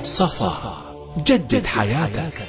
صفا جدد حياتك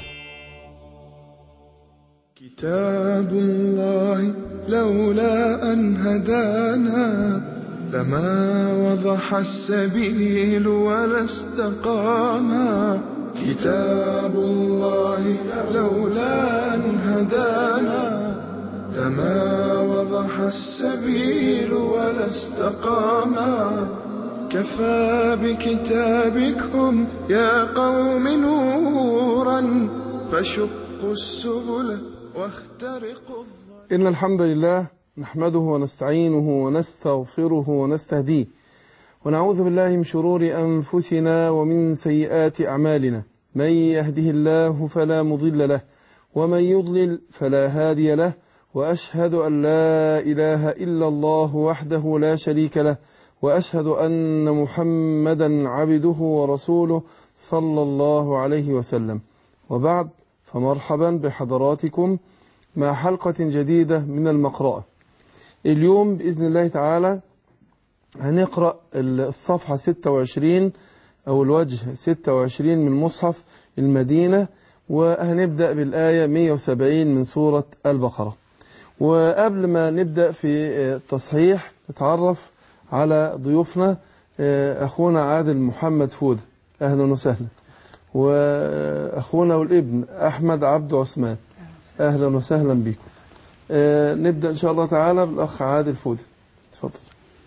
كتاب الله لولا أن هدانا لما وضح السبيل ولا استقاما كتاب الله لولا أن هدانا لما وضح السبيل ولا استقاما كفى بكتابكم يا قوم نورا فشقوا السبل واخترقوا الظلام إن الحمد لله نحمده ونستعينه ونستغفره ونستهديه ونعوذ بالله من شرور أنفسنا ومن سيئات أعمالنا من يهده الله فلا مضل له ومن يضلل فلا هادي له وأشهد أن لا إله إلا الله وحده لا شريك له وأشهد أن محمدا عبده ورسوله صلى الله عليه وسلم وبعد فمرحبا بحضراتكم مع حلقة جديدة من المقرأة اليوم بإذن الله تعالى هنقرأ الصفحة 26 أو الوجه 26 من مصحف المدينة وهنبدأ بالآية 170 من سورة البقرة وقبل ما نبدأ في التصحيح نتعرف على ضيوفنا أخونا عادل محمد فودة أهلا وسهلا وأخونا والابن أحمد عبد عثمان أهلا وسهلا بكم نبدأ إن شاء الله تعالى بالأخ عادل فودة تفضل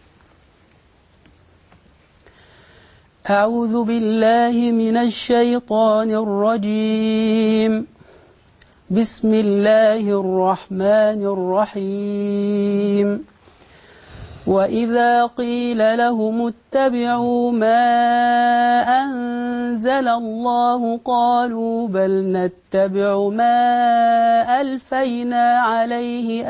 أعوذ بالله من الشيطان الرجيم بسم الله الرحمن الرحيم وإذا قيل لهم اتبعوا ما أنزل الله قالوا بل نتبع ما ألفينا عليه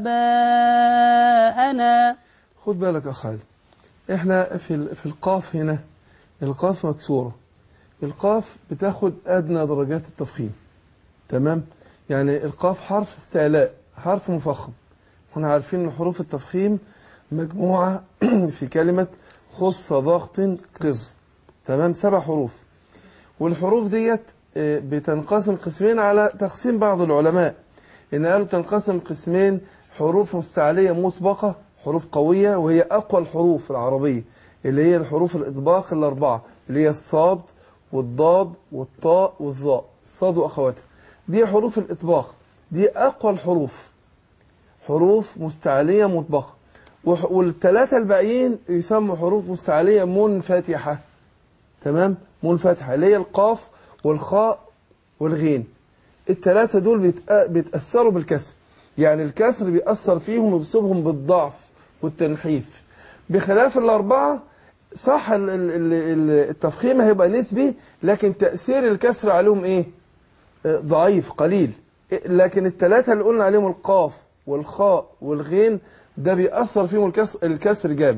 آباءنا خد بالك يا خالد احنا في في القاف هنا القاف مكسورة القاف بتاخد أدنى درجات التفخيم تمام يعني القاف حرف استعلاء حرف مفخم احنا عارفين ان حروف التفخيم مجموعة في كلمة خص ضغط قز تمام سبع حروف والحروف ديت بتنقسم قسمين على تقسيم بعض العلماء إن قالوا تنقسم قسمين حروف مستعلية مطبقة حروف قوية وهي أقوى الحروف العربية اللي هي الحروف الإطباق الأربعة اللي هي الصاد والضاد والطاء والظاء الصاد وأخواتها دي حروف الإطباق دي أقوى الحروف حروف مستعلية مطبقة والثلاثة الباقيين يسموا حروف مستعلية منفتحة تمام منفتحة اللي هي القاف والخاء والغين الثلاثة دول بيتأثروا بالكسر يعني الكسر بيأثر فيهم وبيصيبهم بالضعف والتنحيف بخلاف الأربعة صح التفخيم هيبقى نسبي لكن تأثير الكسر عليهم ايه ضعيف قليل لكن الثلاثة اللي قلنا عليهم القاف والخاء والغين ده بيأثر فيهم الكسر, الكسر جامد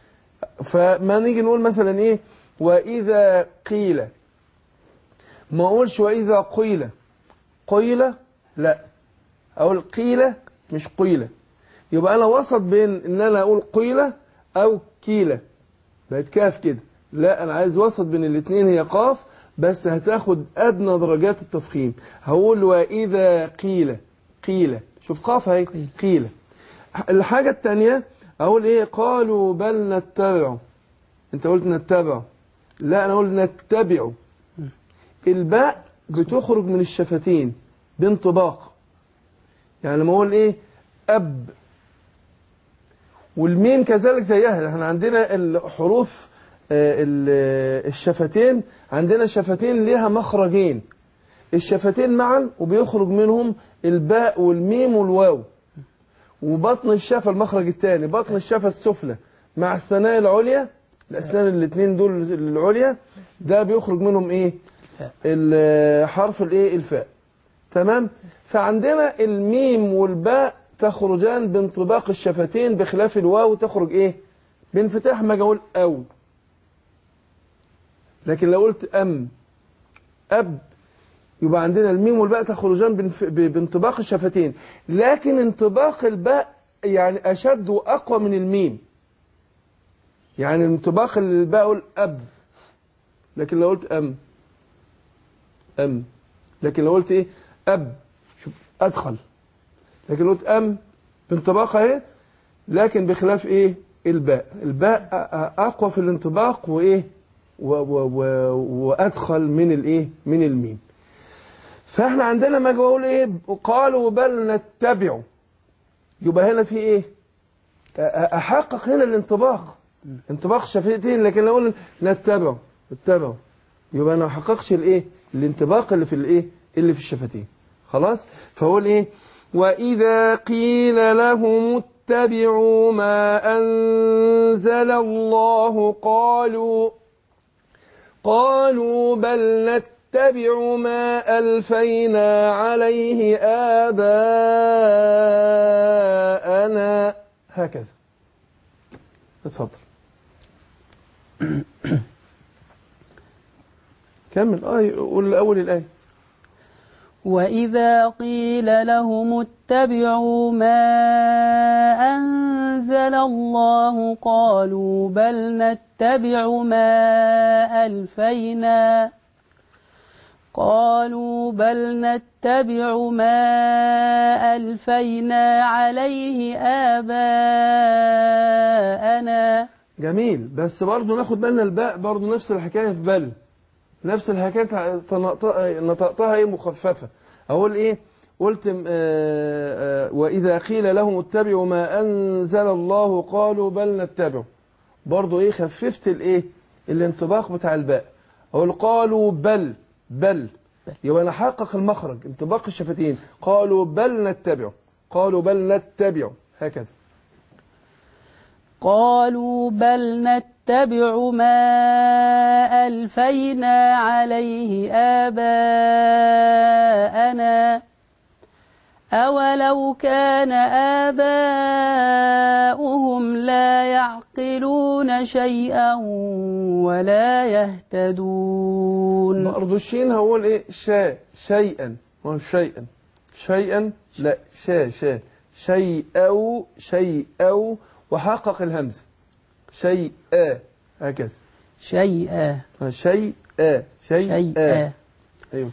فما نيجي نقول مثلا ايه وإذا قيل ما اقولش وإذا قيل قيل لا اقول قيل مش قيل يبقى انا وسط بين ان انا اقول قيل او كيلة بقت كاف كده لا انا عايز وسط بين الاثنين هي قاف بس هتاخد ادنى درجات التفخيم هقول واذا قيل قيل شوف قاف اهي قيل الحاجة الثانية اقول ايه قالوا بل نتبع انت قلت نتبع لا انا قلت نتبع الباء بتخرج من الشفتين بانطباق يعني لما اقول ايه اب والميم كذلك زيها احنا عندنا الحروف الشفتين عندنا شفتين ليها مخرجين الشفتين معا وبيخرج منهم الباء والميم والواو وبطن الشفة المخرج الثاني بطن الشفة السفلى مع الثنايا العليا الأسنان الاثنين دول العليا ده بيخرج منهم ايه حرف الايه الفاء تمام فعندنا الميم والباء تخرجان بانطباق الشفتين بخلاف الواو تخرج ايه بانفتاح ما اقول او لكن لو قلت ام اب يبقى عندنا الميم والباء تخرجان بانف- ب- بانطباق الشفتين لكن انطباق الباء يعني أشد وأقوى من الميم يعني انطباق الباء أقول أب لكن لو قلت أم أم لكن لو قلت إيه أب شوف أدخل لكن لو قلت أم بانطباق اهي لكن بخلاف إيه الباء الباء أ- أ- أقوى في الانطباق وإيه و و و وأدخل من الإيه من الميم فاحنا عندنا ما اقول ايه قالوا بل نتبع يبقى هنا في ايه أ- أ- احقق هنا الانطباق انطباق الشفتين لكن لو قلنا نتبع نتبع يبقى انا ما احققش الايه الانطباق اللي في الايه اللي في الشفتين خلاص فاقول ايه واذا قيل لهم اتبعوا ما انزل الله قالوا قالوا بل نتبع ما ألفينا عليه آباءنا هكذا اتفضل كمل آية قول أول الآية وإذا قيل لهم اتبعوا ما أنزل الله قالوا بل نتبع ما ألفينا قالوا بل نتبع ما ألفينا عليه آباءنا جميل بس برضه ناخد بالنا الباء برضه نفس الحكاية في بل نفس الحكاية تنطق- نطقتها ايه مخففة أقول ايه قلت آه، آه، وإذا قيل لهم اتبعوا ما أنزل الله قالوا بل نتبع برضه ايه خففت الايه الانطباق بتاع الباء أقول قالوا بل بل يبقى أنا حقق المخرج انطباق الشفتين قالوا بل نتبع قالوا بل نتبع هكذا قالوا بل نتبع ما ألفينا عليه آباءنا أولو كان آباؤهم لا يعقلون شيئا ولا يهتدون برضه الشين هقول ايه شا شيئا ما هو شيئا شيئا لا شا شا شيئا شيئا وحقق الهمزة شيئا هكذا شيئا شيئا شيئا شيئا ايوه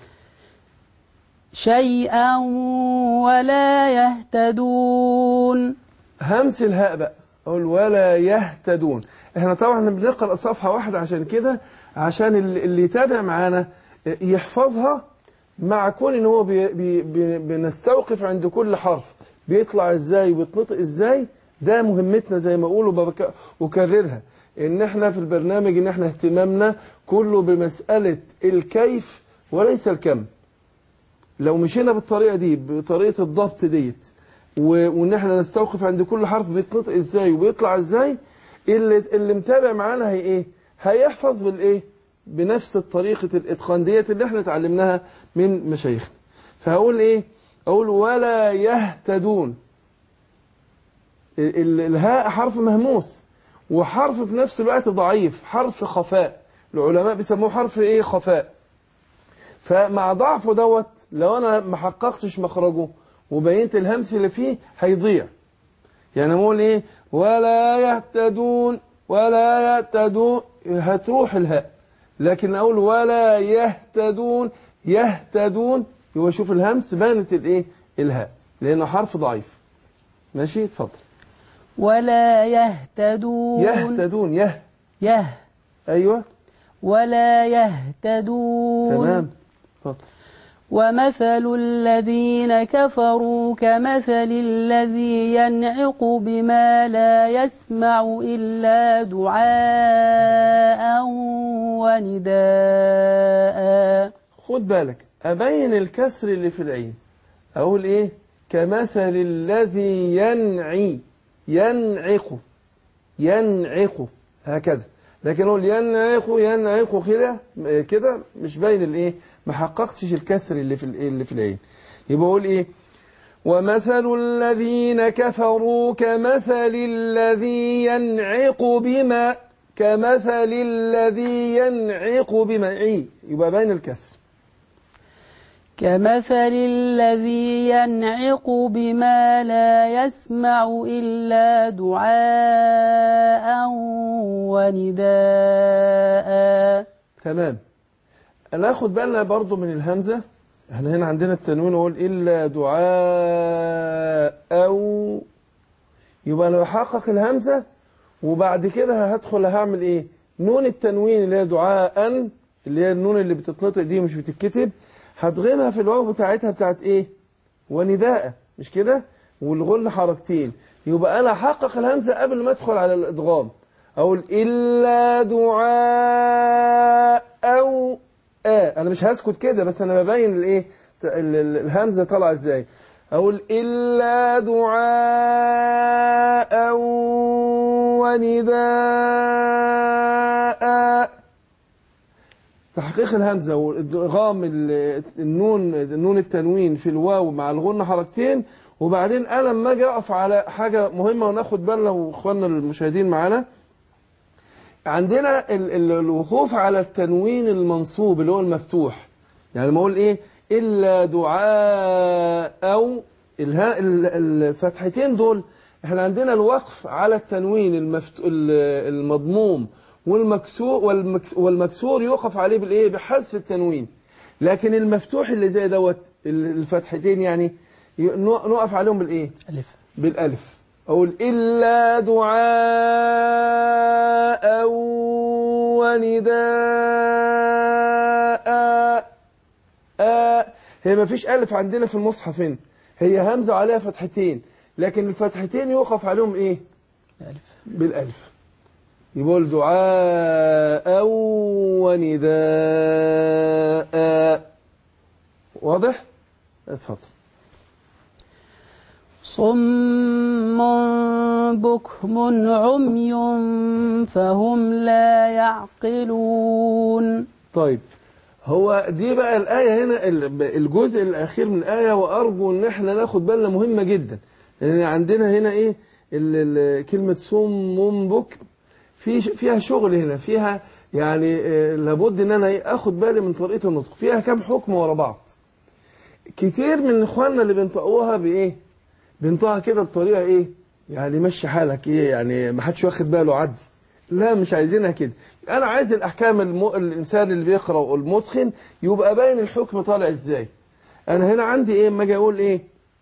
شيئا ولا يهتدون همس الهاء بقى اقول ولا يهتدون احنا طبعا بنقرا صفحه واحده عشان كده عشان اللي اللي يتابع معانا يحفظها مع كون ان هو بي بي بي بنستوقف عند كل حرف بيطلع ازاي ويتنطق ازاي ده مهمتنا زي ما اقول وبك- وكررها ان احنا في البرنامج ان احنا اهتمامنا كله بمساله الكيف وليس الكم لو مشينا بالطريقه دي بطريقه الضبط ديت و- وان احنا نستوقف عند كل حرف بيتنطق ازاي وبيطلع ازاي اللي اللي متابع معانا هي ايه هيحفظ بالايه بنفس طريقه الاتقان ديت اللي احنا اتعلمناها من مشايخنا فهقول ايه اقول ولا يهتدون ال- ال- الهاء حرف مهموس وحرف في نفس الوقت ضعيف حرف خفاء العلماء بيسموه حرف ايه خفاء فمع ضعفه دوت لو انا ما حققتش مخرجه وبينت الهمس اللي فيه هيضيع يعني اقول ايه ولا يهتدون ولا يهتدون هتروح الهاء لكن اقول ولا يهتدون يهتدون يبقى شوف الهمس بانت الايه الهاء لانه حرف ضعيف ماشي اتفضل ولا يهتدون يهتدون يه يه ايوه ولا يهتدون تمام اتفضل ومثل الذين كفروا كمثل الذي ينعق بما لا يسمع إلا دعاء ونداء خد بالك أبين الكسر اللي في العين أقول إيه كمثل الذي ينعي ينعق ينعق هكذا لكن أقول ينعق ينعق كده كده مش باين الإيه ما حققتش الكسر اللي في الإيه اللي في العين يبقى أقول إيه ومثل الذين كفروا كمثل الذي ينعق بما كمثل الذي ينعق بما عي يبقى باين الكسر كمثل الذي ينعق بما لا يسمع إلا دعاء ونداء تمام ناخد بالنا برضو من الهمزة احنا هنا عندنا التنوين نقول إلا دعاء أو يبقى أنا بحقق الهمزة وبعد كده هدخل هعمل إيه نون التنوين اللي هي دعاء اللي هي النون اللي بتتنطق دي مش بتتكتب هضغمها في الواو بتاعتها بتاعت إيه ونداء مش كده والغن حركتين يبقى أنا أحقق الهمزة قبل ما أدخل على الإدغام أقول إلا دعاء أو آه أنا مش هسكت كده بس أنا ببين الإيه ت- ال- ال- الهمزة طالعة إزاي أقول إلا دعاء ونداء تحقيق الهمزة وإدغام ال- النون النون التنوين في الواو مع الغنة حركتين وبعدين أنا لما أجي أقف على حاجة مهمة وناخد بالنا وإخواننا المشاهدين معانا عندنا ال- ال- الوقوف على التنوين المنصوب اللي هو المفتوح يعني ما اقول ايه الا دعاء او الها ال- الفتحتين دول احنا عندنا الوقف على التنوين المفت... ال- المضموم والمكسور والمكس... والمكسور يوقف عليه بالايه بحذف التنوين لكن المفتوح اللي زي دوت ال- الفتحتين يعني ي- نو- نقف عليهم بالايه ألف بالألف أقول إلا دعاء ونداء آ هي ما فيش ألف عندنا في المصحف هنا هي همزة عليها فتحتين لكن الفتحتين يوقف عليهم إيه ألف بالألف يقول دعاء ونداء واضح؟ اتفضل صم بكم عمي فهم لا يعقلون طيب هو دي بقى الآية هنا ال- الجزء الأخير من الآية وأرجو إن إحنا ناخد بالنا مهمة جدا لأن عندنا هنا إيه ال- ال- كلمة صم بكم في ش- فيها شغل هنا فيها يعني آه، لابد إن أنا إيه آخد بالي من طريقة النطق فيها كام حكم ورا بعض كتير من إخواننا اللي بينطقوها بإيه بينطقها كده بطريقة إيه يعني مشي حالك إيه يعني ما حدش واخد باله عدي لا مش عايزينها كده انا عايز الاحكام الم... الانسان اللي بيقرا والمتقن يبقى باين الحكم طالع ازاي انا هنا عندي ايه اما اجي اقول ايه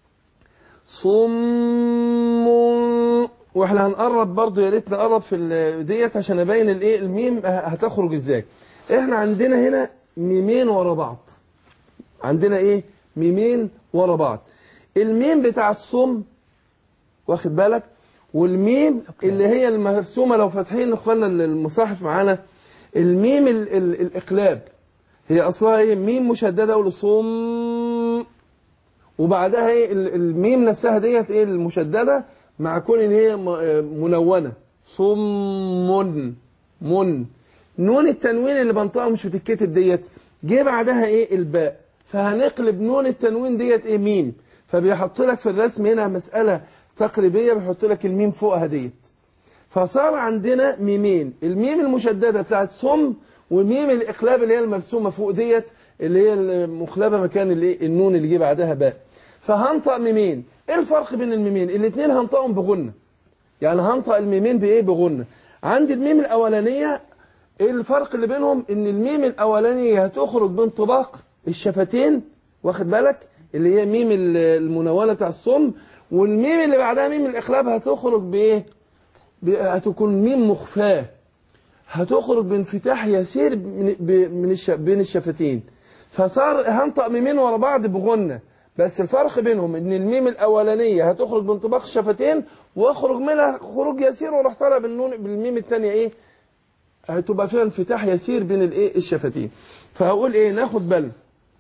صم واحنا هنقرب برضو يا ريت نقرب في ال- ديت عشان ابين الايه الميم ه- هتخرج ازاي احنا عندنا هنا ميمين ورا بعض عندنا ايه ميمين ورا بعض الميم بتاعت صم واخد بالك والميم اللي هي المرسومه لو فاتحين اخواننا المصاحف معانا الميم ال ال الاقلاب هي اصلها ايه ميم مشدده ولصم وبعدها ايه ال- الميم نفسها ديت ايه المشدده مع كون ان هي م- آه منونه صم من نون التنوين اللي بنطقها مش بتتكتب ديت جه بعدها ايه الباء فهنقلب نون التنوين ديت ايه ميم فبيحط لك في الرسم هنا مسألة تقريبية بيحط لك الميم فوقها ديت فصار عندنا ميمين الميم المشددة بتاعت صم وميم الإقلاب اللي هي المرسومة فوق ديت اللي هي المخلبة مكان الايه النون اللي جه بعدها باء فهنطق ميمين ايه الفرق بين الميمين الاثنين هنطقهم بغنة يعني هنطق الميمين بايه بغنة عندي الميم الأولانية ايه الفرق اللي بينهم ان الميم الاولانيه هتخرج بانطباق الشفتين واخد بالك اللي هي ميم ال- المنونه بتاع الصم والميم اللي بعدها ميم الاقلاب هتخرج بايه ب- هتكون ميم مخفاه هتخرج بانفتاح يسير من ب- من الش- بين الشفتين فصار هنطق ميمين ورا بعض بغنه بس الفرق بينهم ان الميم الاولانيه هتخرج بانطباق الشفتين واخرج منها خروج يسير واروح طالع بالنون بالميم الثانيه ايه هتبقى فيها انفتاح يسير بين الايه الشفتين فهقول ايه ناخد بالنا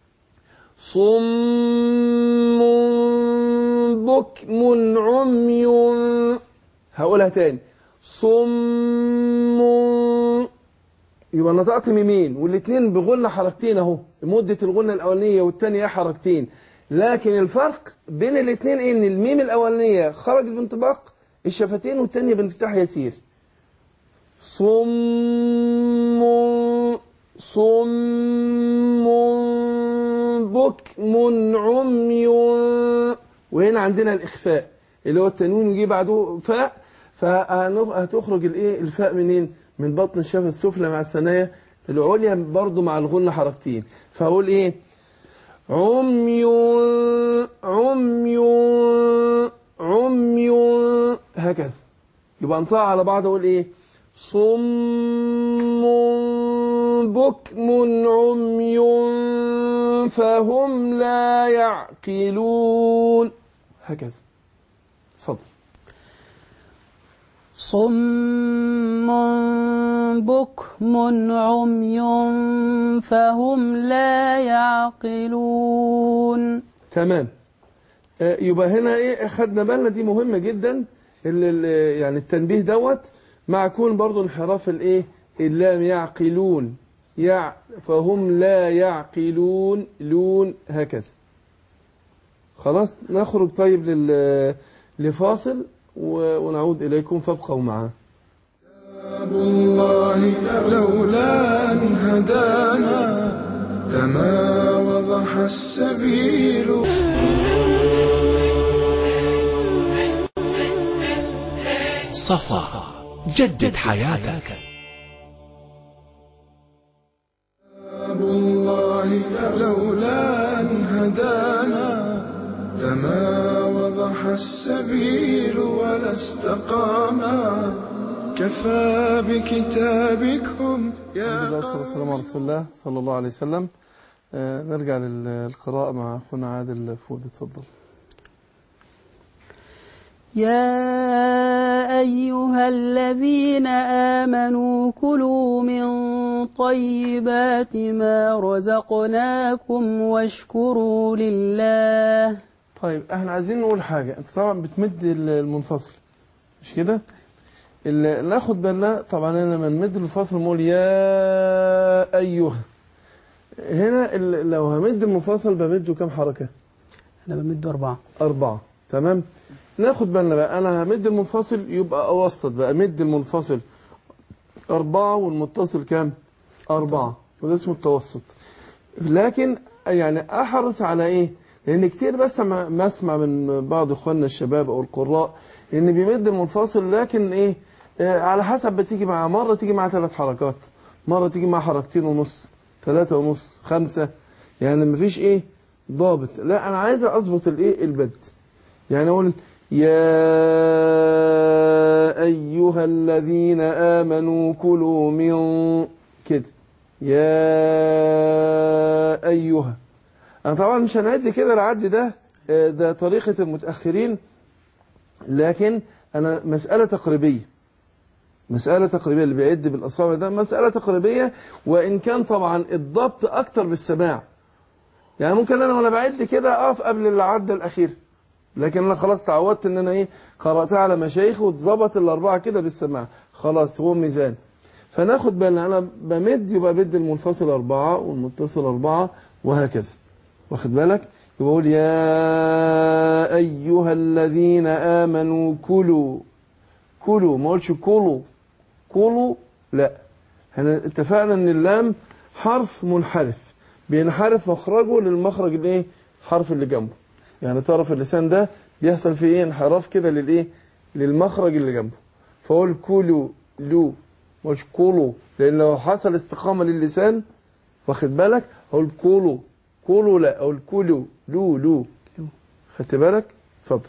صم بكم عمي هقولها تاني صم يبقى نطقت ميمين والاثنين بغنى حركتين اهو مدة الغنى الأولانية والثانية حركتين لكن الفرق بين الاثنين ايه ان الميم الأولانية خرجت بانطباق الشفتين والثانية بانفتاح يسير صم صم بكم عمي وهنا عندنا الإخفاء اللي هو التنوين يجي بعده فاء فهتخرج الايه الفاء منين من بطن الشفة السفلى مع الثنايا العليا برضو مع الغنة حركتين فأقول إيه عمي عمي عمي هكذا يبقى انطلع على بعض أقول إيه صم بكم عمي فهم لا يعقلون هكذا اتفضل صم بكم عمي فهم لا يعقلون تمام آه، يبقى هنا ايه خدنا بالنا دي مهمه جدا اللي اللي- يعني التنبيه دوت مع كون برضو انحراف الايه اللام يعقلون يع فهم لا يعقلون لون هكذا خلاص نخرج طيب لل لفاصل و- ونعود اليكم فابقوا معنا كتاب الله لولا أن هدانا لما وضح السبيل صفا جدد حياتك كتاب الله لولا أن هدانا لما وضح السبيل ولا استقاما كفى بكتابكم يا الحمد لله والصلاة والسلام على رسول الله صلى الله عليه وسلم آه، نرجع للقراءة مع أخونا عادل فود اتفضل يا أيها الذين آمنوا كلوا من طيبات ما رزقناكم واشكروا لله طيب احنا عايزين نقول حاجة انت طبعا بتمد المنفصل مش كده ال- ناخد بالنا طبعا انا لما نمد المنفصل نقول يا ايها هنا ال- لو همد المنفصل بمده كام حركة أنا بمد أربعة أربعة تمام ناخد بالنا بقى أنا همد المنفصل يبقى أوسط بقى مد المنفصل أربعة والمتصل كام أربعة وده اسمه التوسط لكن يعني أحرص على إيه لأن كتير بسمع ما أسمع من بعض إخواننا الشباب أو القراء إن بيمد المنفصل لكن إيه آه، على حسب بتيجي مع مرة تيجي مع ثلاث حركات مرة تيجي مع حركتين ونص ثلاثة ونص خمسة يعني مفيش إيه ضابط لا أنا عايز أظبط الإيه البد يعني أقول يا أيها الذين آمنوا كلوا من كده يا أيها أنا طبعا مش هنعد كده العد ده آه، ده طريقة المتأخرين لكن أنا مسألة تقريبية مسألة تقريبية اللي بيعد بالأصابع ده مسألة تقريبية وإن كان طبعا الضبط أكتر بالسماع يعني ممكن أنا وأنا بعد كده أقف قبل العد الأخير لكن انا خلاص تعودت ان انا ايه قراتها على مشايخ واتظبط الاربعه كده بالسماع خلاص هو ميزان فناخد بالنا انا بمد يبقى بد المنفصل اربعه والمتصل اربعه وهكذا واخد بالك يبقى اقول يا ايها الذين امنوا كلوا كلوا ما اقولش كلوا كلوا لا احنا اتفقنا ان اللام حرف منحرف بينحرف مخرجه للمخرج الايه الحرف اللي جنبه يعني طرف اللسان ده بيحصل فيه ايه انحراف كده للايه للمخرج اللي جنبه فاقول كولو لو مش كولو لان لو حصل استقامه للسان واخد بالك اقول كولو كولو لا اقول كولو لو لو خدت بالك اتفضل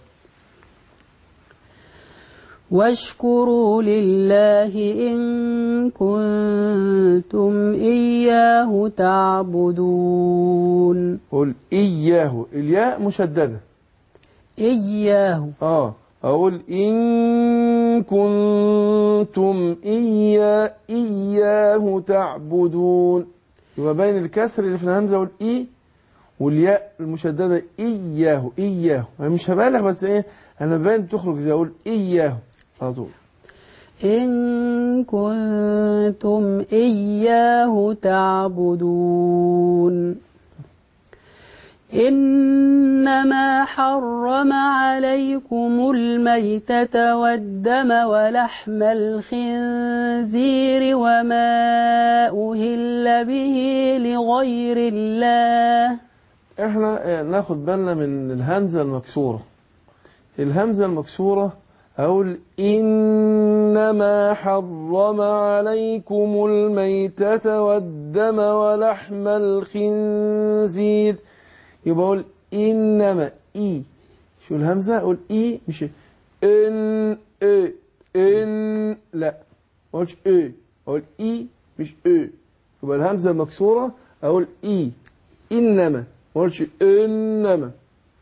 واشكروا لله إن كنتم إياه تعبدون قول اياه الياء مشدده إياه اه اقول ان كنتم إيا اياه تعبدون يبقى باين الكسر اللي في الهمزه والاي والياء المشدده اياه اياه انا مش هبالغ بس ايه انا باين تخرج زي اقول اياه على طول إن كنتم إياه تعبدون إنما حرم عليكم الميتة والدم ولحم الخنزير وما أهل به لغير الله احنا آه، ناخد بالنا من الهمزه المكسوره الهمزه المكسوره أقول إنما حرم عليكم الميتة والدم ولحم الخنزير يبقى أقول إنما إي شو الهمزة أقول إي مش إن إيه إن لا ما أقولش إيه أقول إي مش إيه يبقى الهمزة مكسورة أقول إي إنما ما أقولش إنما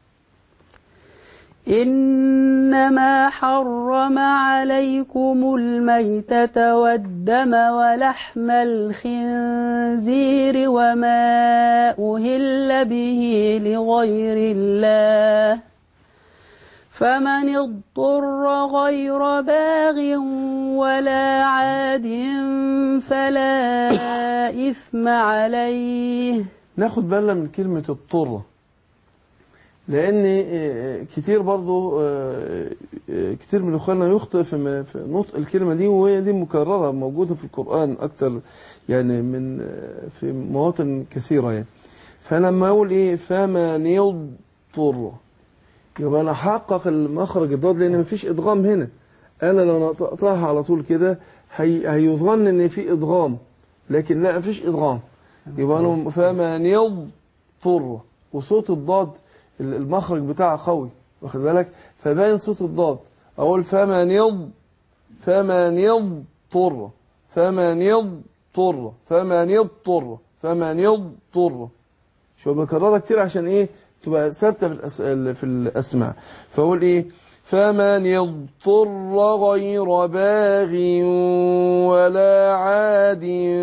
إنما حرم عليكم الميتة والدم ولحم الخنزير وما أهل به لغير الله فمن اضطر غير باغ ولا عاد فلا إثم عليه ناخد بالنا من كلمة اضطر لأن آه، كتير برضو آه، آه، كتير من إخواننا يخطئ في م- في نطق الكلمة دي وهي دي مكررة موجودة في القرآن أكتر يعني من آه، في مواطن كثيرة يعني فأنا لما أقول إيه فمن يضطر يبقى أنا أحقق المخرج الضاد لأن مفيش إدغام هنا أنا لو نطقتها على طول كده هي هيظن إن في إدغام لكن لا مفيش إدغام يبقى أنا فمن يضطر وصوت الضاد المخرج بتاعه قوي واخد بالك فباين صوت الضاد اقول فمن يض فمن يضطر فمن يضطر فمن يضطر فمن يضطر شو بكررها كتير عشان ايه تبقى ثابته في الأس... في الاسماع فاقول ايه فمن يضطر غير باغ ولا عاد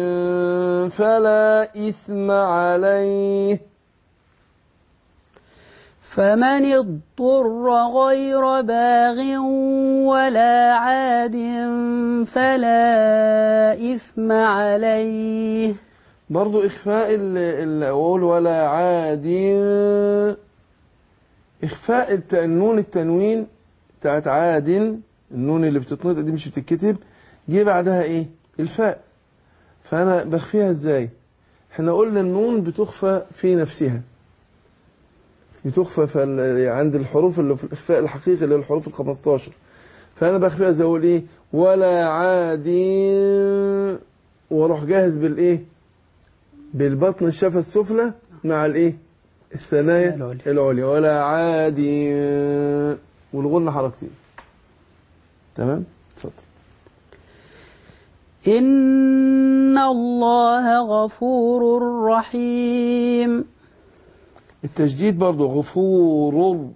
فلا اثم عليه فمن اضطر غير باغ ولا عاد فلا إثم عليه برضو إخفاء ال- الأول ولا عاد إخفاء الت- النون التنوين بتاعت عاد النون اللي بتتنطق دي مش بتتكتب جه بعدها إيه الفاء فأنا بخفيها إزاي احنا قلنا النون بتخفى في نفسها بتخفى في ال- عند الحروف اللي في الإخفاء الحقيقي اللي هي الحروف ال 15 فأنا بخفيها زي أقول إيه ولا عاد واروح جاهز بالإيه بالبطن الشفة السفلى مع الايه الثنايا العليا. العليا ولا عادي والغنة حركتين تمام اتفضل إن الله غفور رحيم التجديد برضو غفور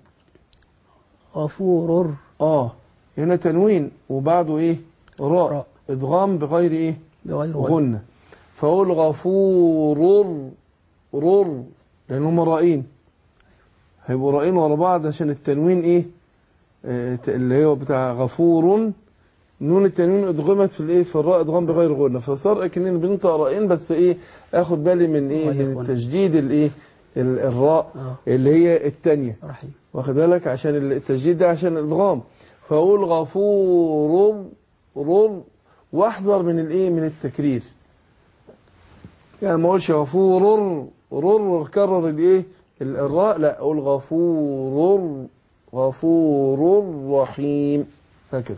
غفور اه هنا تنوين وبعده ايه راء راء. ادغام بغير ايه بغير غنى غنة فاقول غفور رر لان هم رائين هيبقوا رائين ورا بعض عشان التنوين ايه آه، ت- اللي هو بتاع غفور نون التنوين ادغمت في الايه في الراء ادغام بغير غنة فصار اكننا بننطق رائين بس ايه اخد بالي من ايه غير من غنة. التجديد الايه ال- الراء آه. اللي هي التانية رحيم واخد بالك عشان التجديد ده عشان الادغام فاقول غفور رر واحذر من الايه من التكرير يعني ما اقولش غفور رر كرر الايه ال- الراء لا اقول غفور غفور رحيم هكذا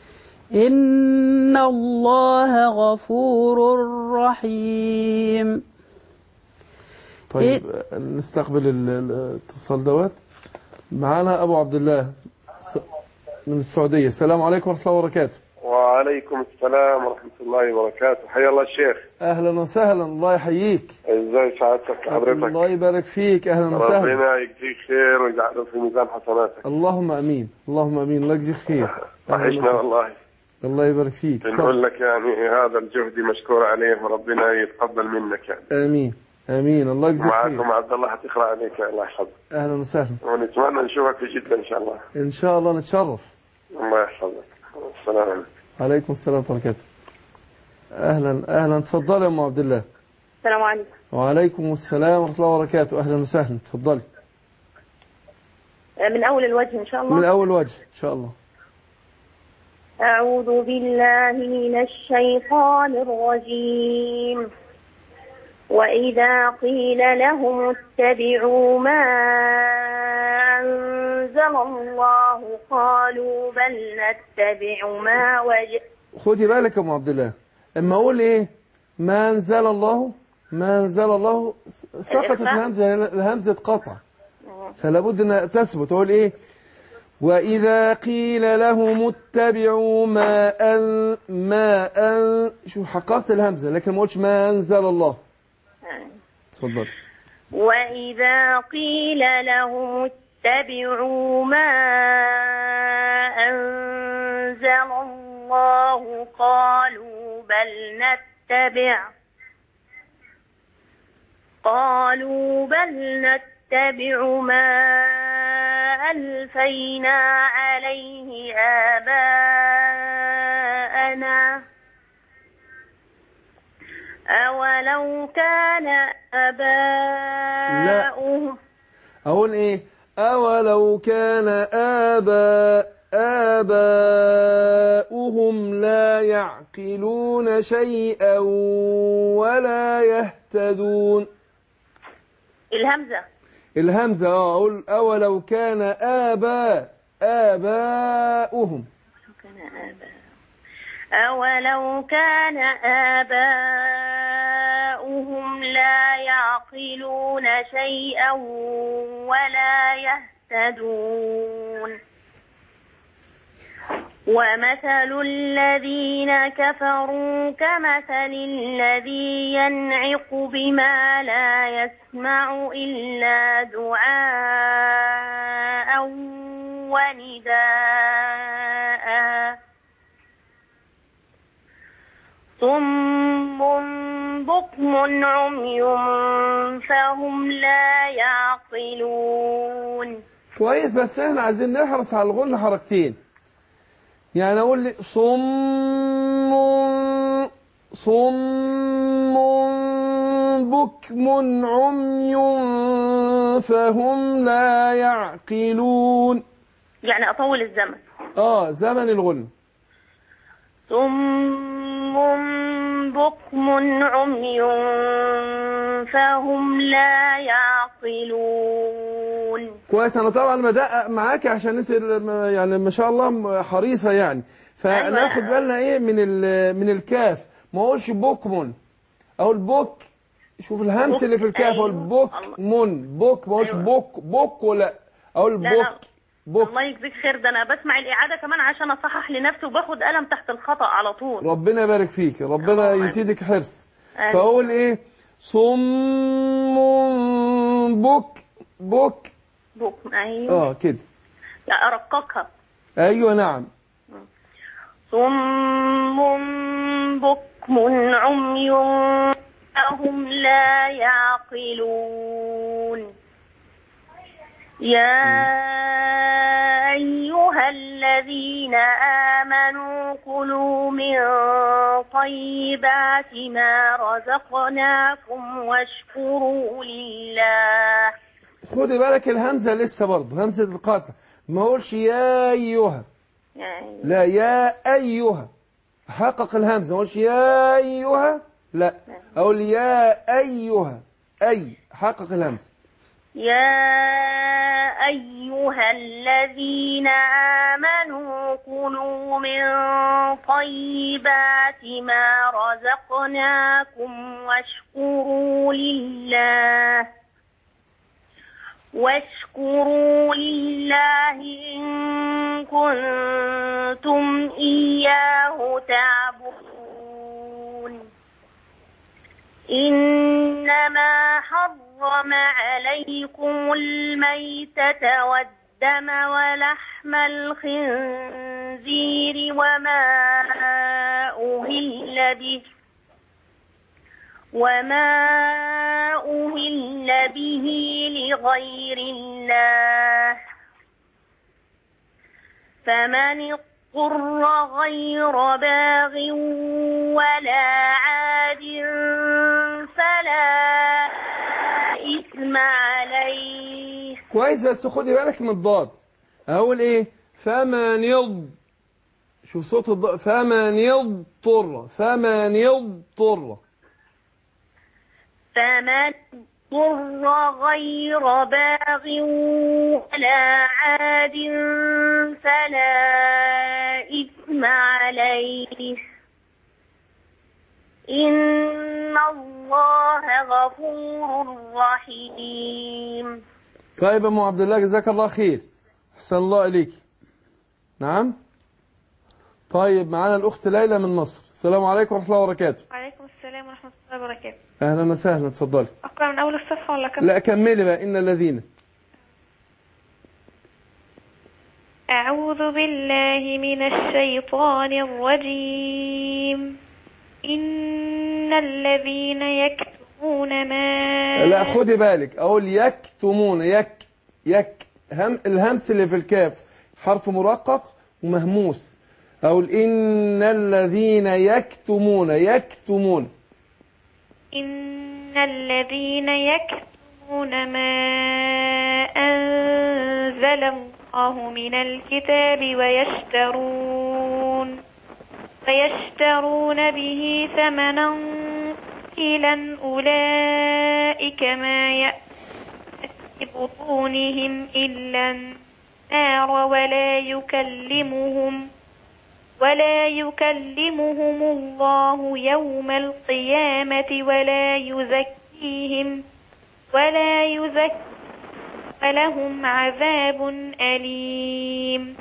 إن الله غفور رحيم طيب نستقبل ال- ال- الاتصال دوت معانا ابو عبد الله س- من السعوديه السلام عليكم ورحمه الله وبركاته وعليكم السلام ورحمة الله وبركاته حيا الله الشيخ اهلا وسهلا الله يحييك ازاي سعادتك حضرتك الله يبارك فيك اهلا وسهلا ربنا يجزيك خير ويجعله في ميزان حسناتك اللهم امين اللهم امين الله يجزيك خير أهلاً وحشنا وسهلاً. والله الله يبارك فيك بنقول اتفضل. لك يعني هذا الجهد مشكور عليه وربنا يتقبل منك يعني امين امين الله يجزيك خير معكم عبد الله حتقرا عليك يا الله يحفظك اهلا وسهلا ونتمنى نشوفك في جدة ان شاء الله ان شاء الله نتشرف الله يحفظك السلام عليكم عليكم السلام ورحمه الله وبركاته اهلا اهلا تفضلي يا ام عبد الله السلام عليكم وعليكم السلام ورحمه الله وبركاته اهلا وسهلا تفضلي من أول الوجه إن شاء من الله اول وجه ان شاء الله أعوذ بالله من الشيطان الرجيم وإذا قيل لهم اتبعوا ما أنزل أنزل الله قالوا بل نتبع ما وجد خدي بالك يا ام عبد الله اما اقول ايه ما انزل الله ما انزل الله س- سقطت الإخفاء. الهمزه الهمزه قطع فلا بد ان تثبت اقول ايه واذا قيل لهم اتبعوا ما ان ما ان شوف حققت الهمزه لكن ما قلتش ما انزل الله اتفضل وإذا قيل لهم اتبعوا ما أنزل الله قالوا بل نتبع قالوا بل نتبع ما ألفينا عليه آباءنا أولو كان آباؤهم اقول ايه اولو كان اباء آباؤهم لا يعقلون شيئا ولا يهتدون الهمزة الهمزة اه أقول أولو كان آباء آباؤهم كان آباؤهم أولو كان آباؤهم لا يعقلون شيئا ولا يهتدون ومثل الذين كفروا كمثل الذي ينعق بما لا يسمع إلا دعاء ونداء صم بكم عمي فهم لا يعقلون كويس بس احنا عايزين نحرص على الغن حركتين يعني أقول لي صم صم بكم عمي فهم لا يعقلون يعني أطول الزمن اه زمن الغن صم بكم عمي فهم لا يعقلون كويس انا طبعا بدقق معاك عشان انت ال- يعني ما شاء الله حريصه يعني فناخد أيوة. بالنا ايه من ال- من الكاف ما اقولش بوكمون اقول بوك شوف الهمس اللي في الكاف اقول أيوة. بوك الله. مون بوك ما اقولش أيوة. بوك بوك ولا اقول لا، بوك لا. بوك الله يجزيك خير ده أنا بسمع الإعادة كمان عشان أصحح لنفسي وباخد قلم تحت الخطأ على طول ربنا يبارك فيك ربنا الله. يزيدك حرص آمين. فاقول ايه صم بوك بوك بكم أيوه اه كده لا أرققها ايوه نعم صم بكم عمي فهم لا يعقلون يا أيها الذين آمنوا كلوا من طيبات ما رزقناكم واشكروا لله خدي بالك الهمزة لسه برضه همزة القاطع ما اقولش يا أيها يعني لا يا أيها حقق الهمزة ما اقولش يا أيها لا أقول يا أيها أي حقق الهمزة يا أيها الذين آمنوا كلوا من طيبات ما رزقناكم واشكروا لله واشكروا لله إن كنتم إياه تعبدون إنما حرم عليكم الميتة والدم ولحم الخنزير وما أهل به وما أهل به لغير الله فمن اضطر غير باغ ولا عاد فلا إثم عليه كويس بس خدي بالك من الضاد أقول إيه فمن يض شوف صوت الضاد فمن يضطر فمن يضطر فمن ضر غير باغ ولا عاد فلا إثم عليه إن الله غفور رحيم طيب يا ام عبد الله جزاك الله خير احسن الله اليك نعم طيب معانا الاخت ليلى من مصر السلام عليكم ورحمه الله وبركاته وعليكم السلام ورحمة الله وبركاته اهلا وسهلا اتفضلي أقرأ من أول الصفحة ولا كم؟ لا كملي بقى ان الذين أعوذ بالله من الشيطان الرجيم إن الذين يكتمون ما لا خدي بالك اقول يكتمون يك يك هم الهمس اللي في الكاف حرف مرقق ومهموس اقول ان الذين يكتمون يكتمون إن الذين يكتمون ما أنزل الله من الكتاب ويشترون ويشترون به ثمنا قليلا أولئك ما يأتي في بطونهم إلا النار ولا يكلمهم ولا يكلمهم الله يوم القيامة ولا يزكيهم ولا يزكي ولهم عذاب أليم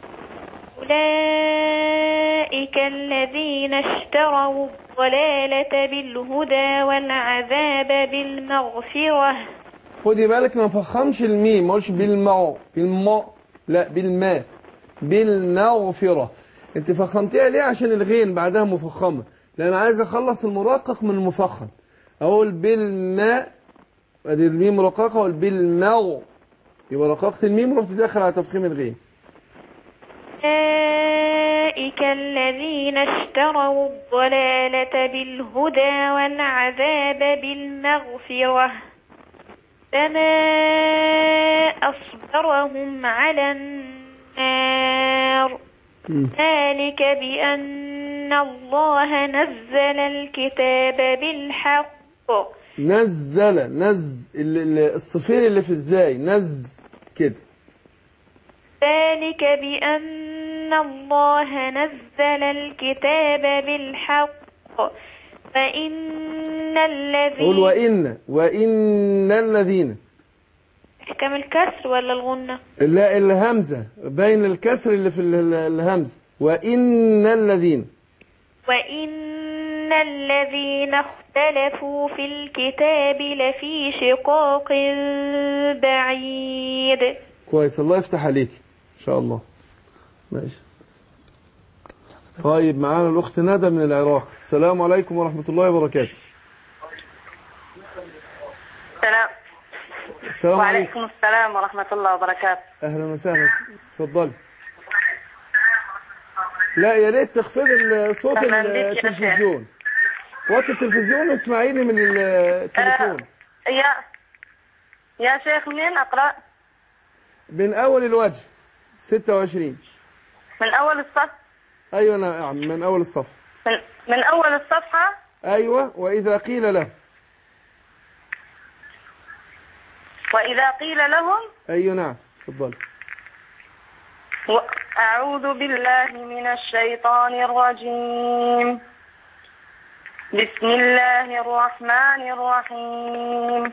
أولئك الذين اشتروا الضلالة بالهدى والعذاب بالمغفرة خدي بالك ما فخمش الميم ما اقولش بالماء بالماء لا بالماء بالمغفرة انت فخمتيها ليه عشان الغين بعدها مفخمة لان عايز اخلص المرقق من المفخم اقول بالماء ادي الميم مرققة اقول بالمغ يبقى رققت الميم رحت داخل على تفخيم الغين أولئك الذين اشتروا الضلالة بالهدى والعذاب بالمغفرة فما أصبرهم على النار ذلك بأن الله نزل الكتاب بالحق نزل نز ال- ال- الصفير اللي في ازاي نز كده ذلك بأن الله نزل الكتاب بالحق فإن اقول الذين وان وان الذين احكام الكسر ولا الغنة لا الهمزة بين الكسر اللي في ال- ال- الهمزة وان الذين وإن الذين اختلفوا في الكتاب لفي شقاق بعيد كويس الله يفتح عليك ان شاء الله ماشي طيب معانا الاخت ندى من العراق السلام عليكم ورحمة الله وبركاته السلام السلام عليكم وعليكم السلام ورحمة الله وبركاته اهلا وسهلا اتفضلي لا يا ريت تخفضي ال- صوت أهلاً بك يا التلفزيون وقت التلفزيون واسمعيني من ال- التليفون يا يا شيخ منين أقرأ من اول الوجه 26 من أول الصف ايوه نعم من اول الصف من, من أول الصفحة ايوه واذا قيل له وإذا قيل لهم ايوه نعم اتفضلي و- أعوذ بالله من الشيطان الرجيم بسم الله الرحمن الرحيم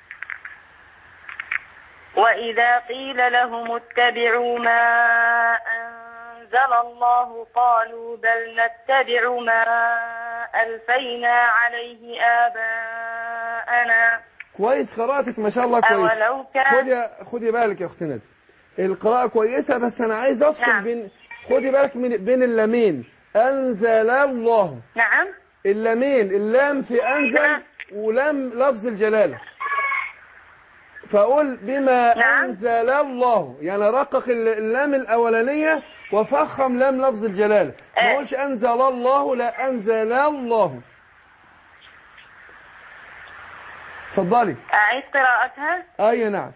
وإذا قيل لهم اتبعوا ما أنزل الله قالوا بل نتبع ما ألفينا عليه آباءنا كويس قراءتك ما شاء الله كويس أولو كان- خدي خدي بالك يا اختي ندى القراءة كويسة بس أنا عايز أفصل نعم. بين خدي بالك من بين اللامين أنزل الله نعم اللامين اللام في أنزل نعم. ولام لفظ الجلالة فأقول بما نعم. أنزل الله يعني رقق ال- اللام الأولانية وفخم لام لفظ الجلالة ما آه. أقولش أنزل الله لا أنزل الله اتفضلي أعيد قراءتها أي نعم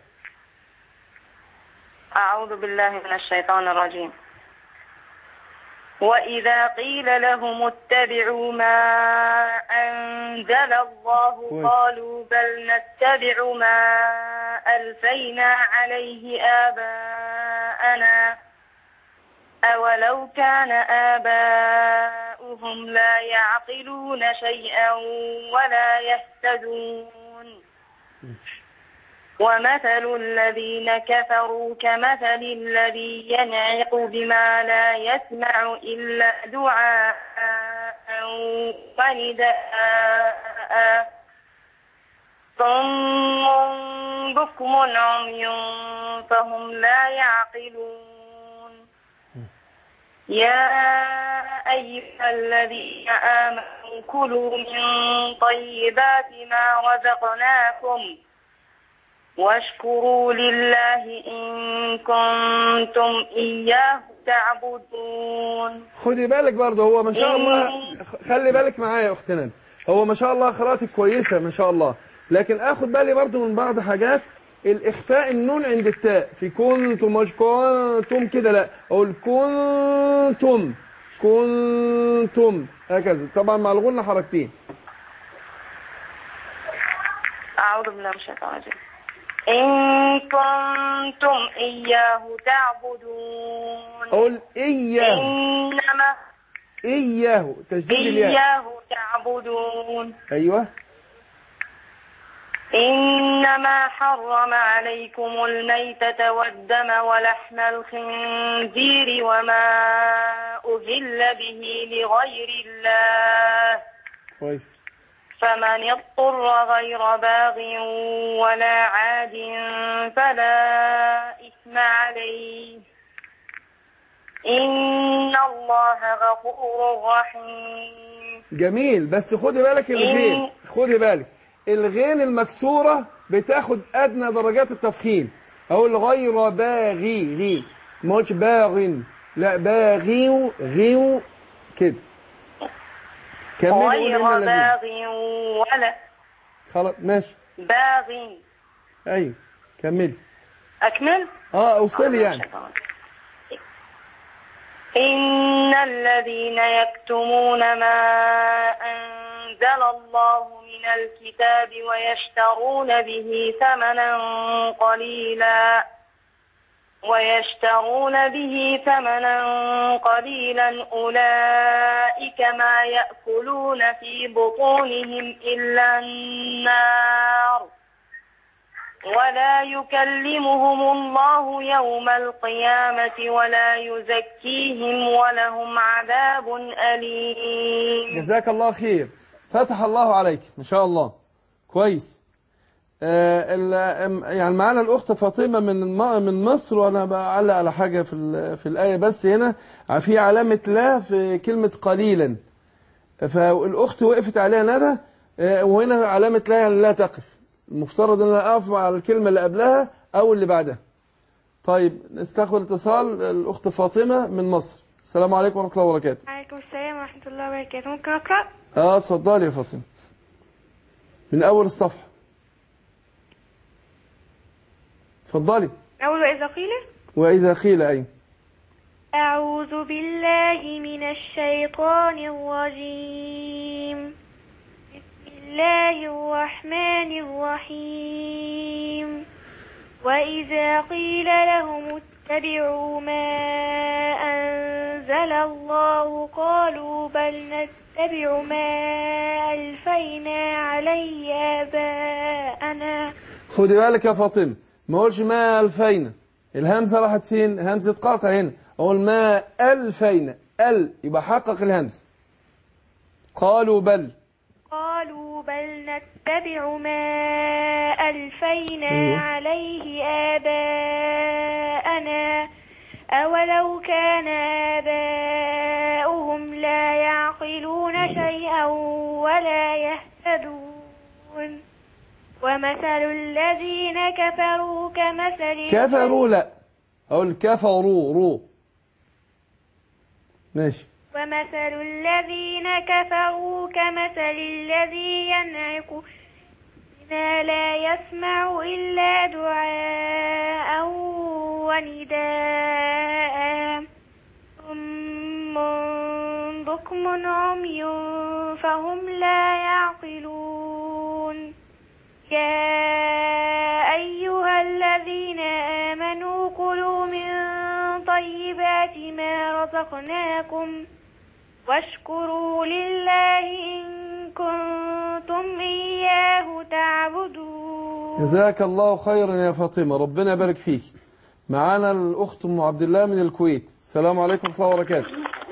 أعوذ بالله من الشيطان الرجيم وإذا قيل لهم اتبعوا ما أنزل الله كويس. قالوا بل نتبع ما ألفينا عليه آباءنا أولو كان آباؤهم لا يعقلون شيئا ولا يهتدون ومثل الذين كفروا كمثل الذي ينعق بما لا يسمع إلا دعاء ونداء صم بكم عمي فهم لا يعقلون يا أيها الذين آمنوا كلوا من طيبات ما رزقناكم واشكروا لله إن كنتم إياه تعبدون خدي بالك برضه هو ما شاء الله إيه. خ- خلي بالك معايا يا اختنا هو ما شاء الله قراءتك كويسه ما شاء الله لكن اخد بالي برضه من بعض حاجات الاخفاء النون عند التاء في كنتم مش كنتم كده لا اقول كنتم كنتم هكذا طبعا مع الغنة حركتين أعوذ بالله من الشيطان الرجيم إن كنتم إياه تعبدون اقول اياه إنما اياه تشديد الياء إياه تعبدون ايوه إنما حرم عليكم الميتة والدم ولحم الخنزير وما أهل به لغير الله كويس فمن اضطر غير باغ ولا عاد فلا إثم عليه إن الله غفور رحيم جميل بس خدي بالك الغين خدي بالك الغين المكسورة بتاخد أدنى درجات التفخيم أقول غير باغي غي ما قلتش باغ لا باغي غيو كده كملي قولي غير إن الذين باغ ولا خلاص ماشي باغ أيوه كملي أكمل اه اوصلي يعني إن الذين يكتمون ما أنزل الله من الكتاب ويشترون به ثمنا قليلا ويشترون به ثمنا قليلا أولئك ما يأكلون في بطونهم إلا النار ولا يكلمهم الله يوم القيامة ولا يزكيهم ولهم عذاب أليم جزاك الله خير فتح الله عليك ما شاء الله كويس آه ال- أم- يعني معانا الأخت فاطمة من الم- من مصر وأنا بعلق على حاجة في ال- في الآية بس هنا في علامة لا في كلمة قليلا فالأخت وقفت عليها ندى آه، وهنا علامة لا يعني لا تقف المفترض أن أنا أقف مع الكلمة اللي قبلها أو اللي بعدها طيب نستقبل اتصال الأخت فاطمة من مصر السلام عليكم ورحمة الله وبركاته عليكم السلام ورحمة الله وبركاته ممكن أقرأ؟ اه اتفضلي يا فاطمه من اول الصفحه اتفضلي أول وإذا قيل واذا قيل اي أعوذ بالله من الشيطان الرجيم بسم الله الرحمن الرحيم وإذا قيل لهم اتبعوا ما أنزل الله قالوا بل نتبع ما ألفينا عليه آباءنا خدي بالك يا فاطمه ما اقولش ما الفينا الهمزه راحت فين همزه قاطع هنا اقول ما الفينا ال يبقى حقق الهمزه قالوا بل قالوا بل نتبع ما ألفينا أيوة. عليه آباءنا أولو كان آباؤهم لا يعقلون شيئا ولا يهتدون ومثل الذين كفروا كمثل كفروا لا اقول كفروا رو ماشي ومثل الذين كفروا كمثل الذي ينعق بما لا يسمع إلا دعاء ونداء ثم بكم عمي فهم لا يعقلون طيبات ما رزقناكم واشكروا لله إن كنتم إياه تعبدون جزاك الله خيرا يا فاطمة ربنا يبارك فيك معانا الأخت أم عبد الله من الكويت السلام عليكم ورحمة الله وبركاته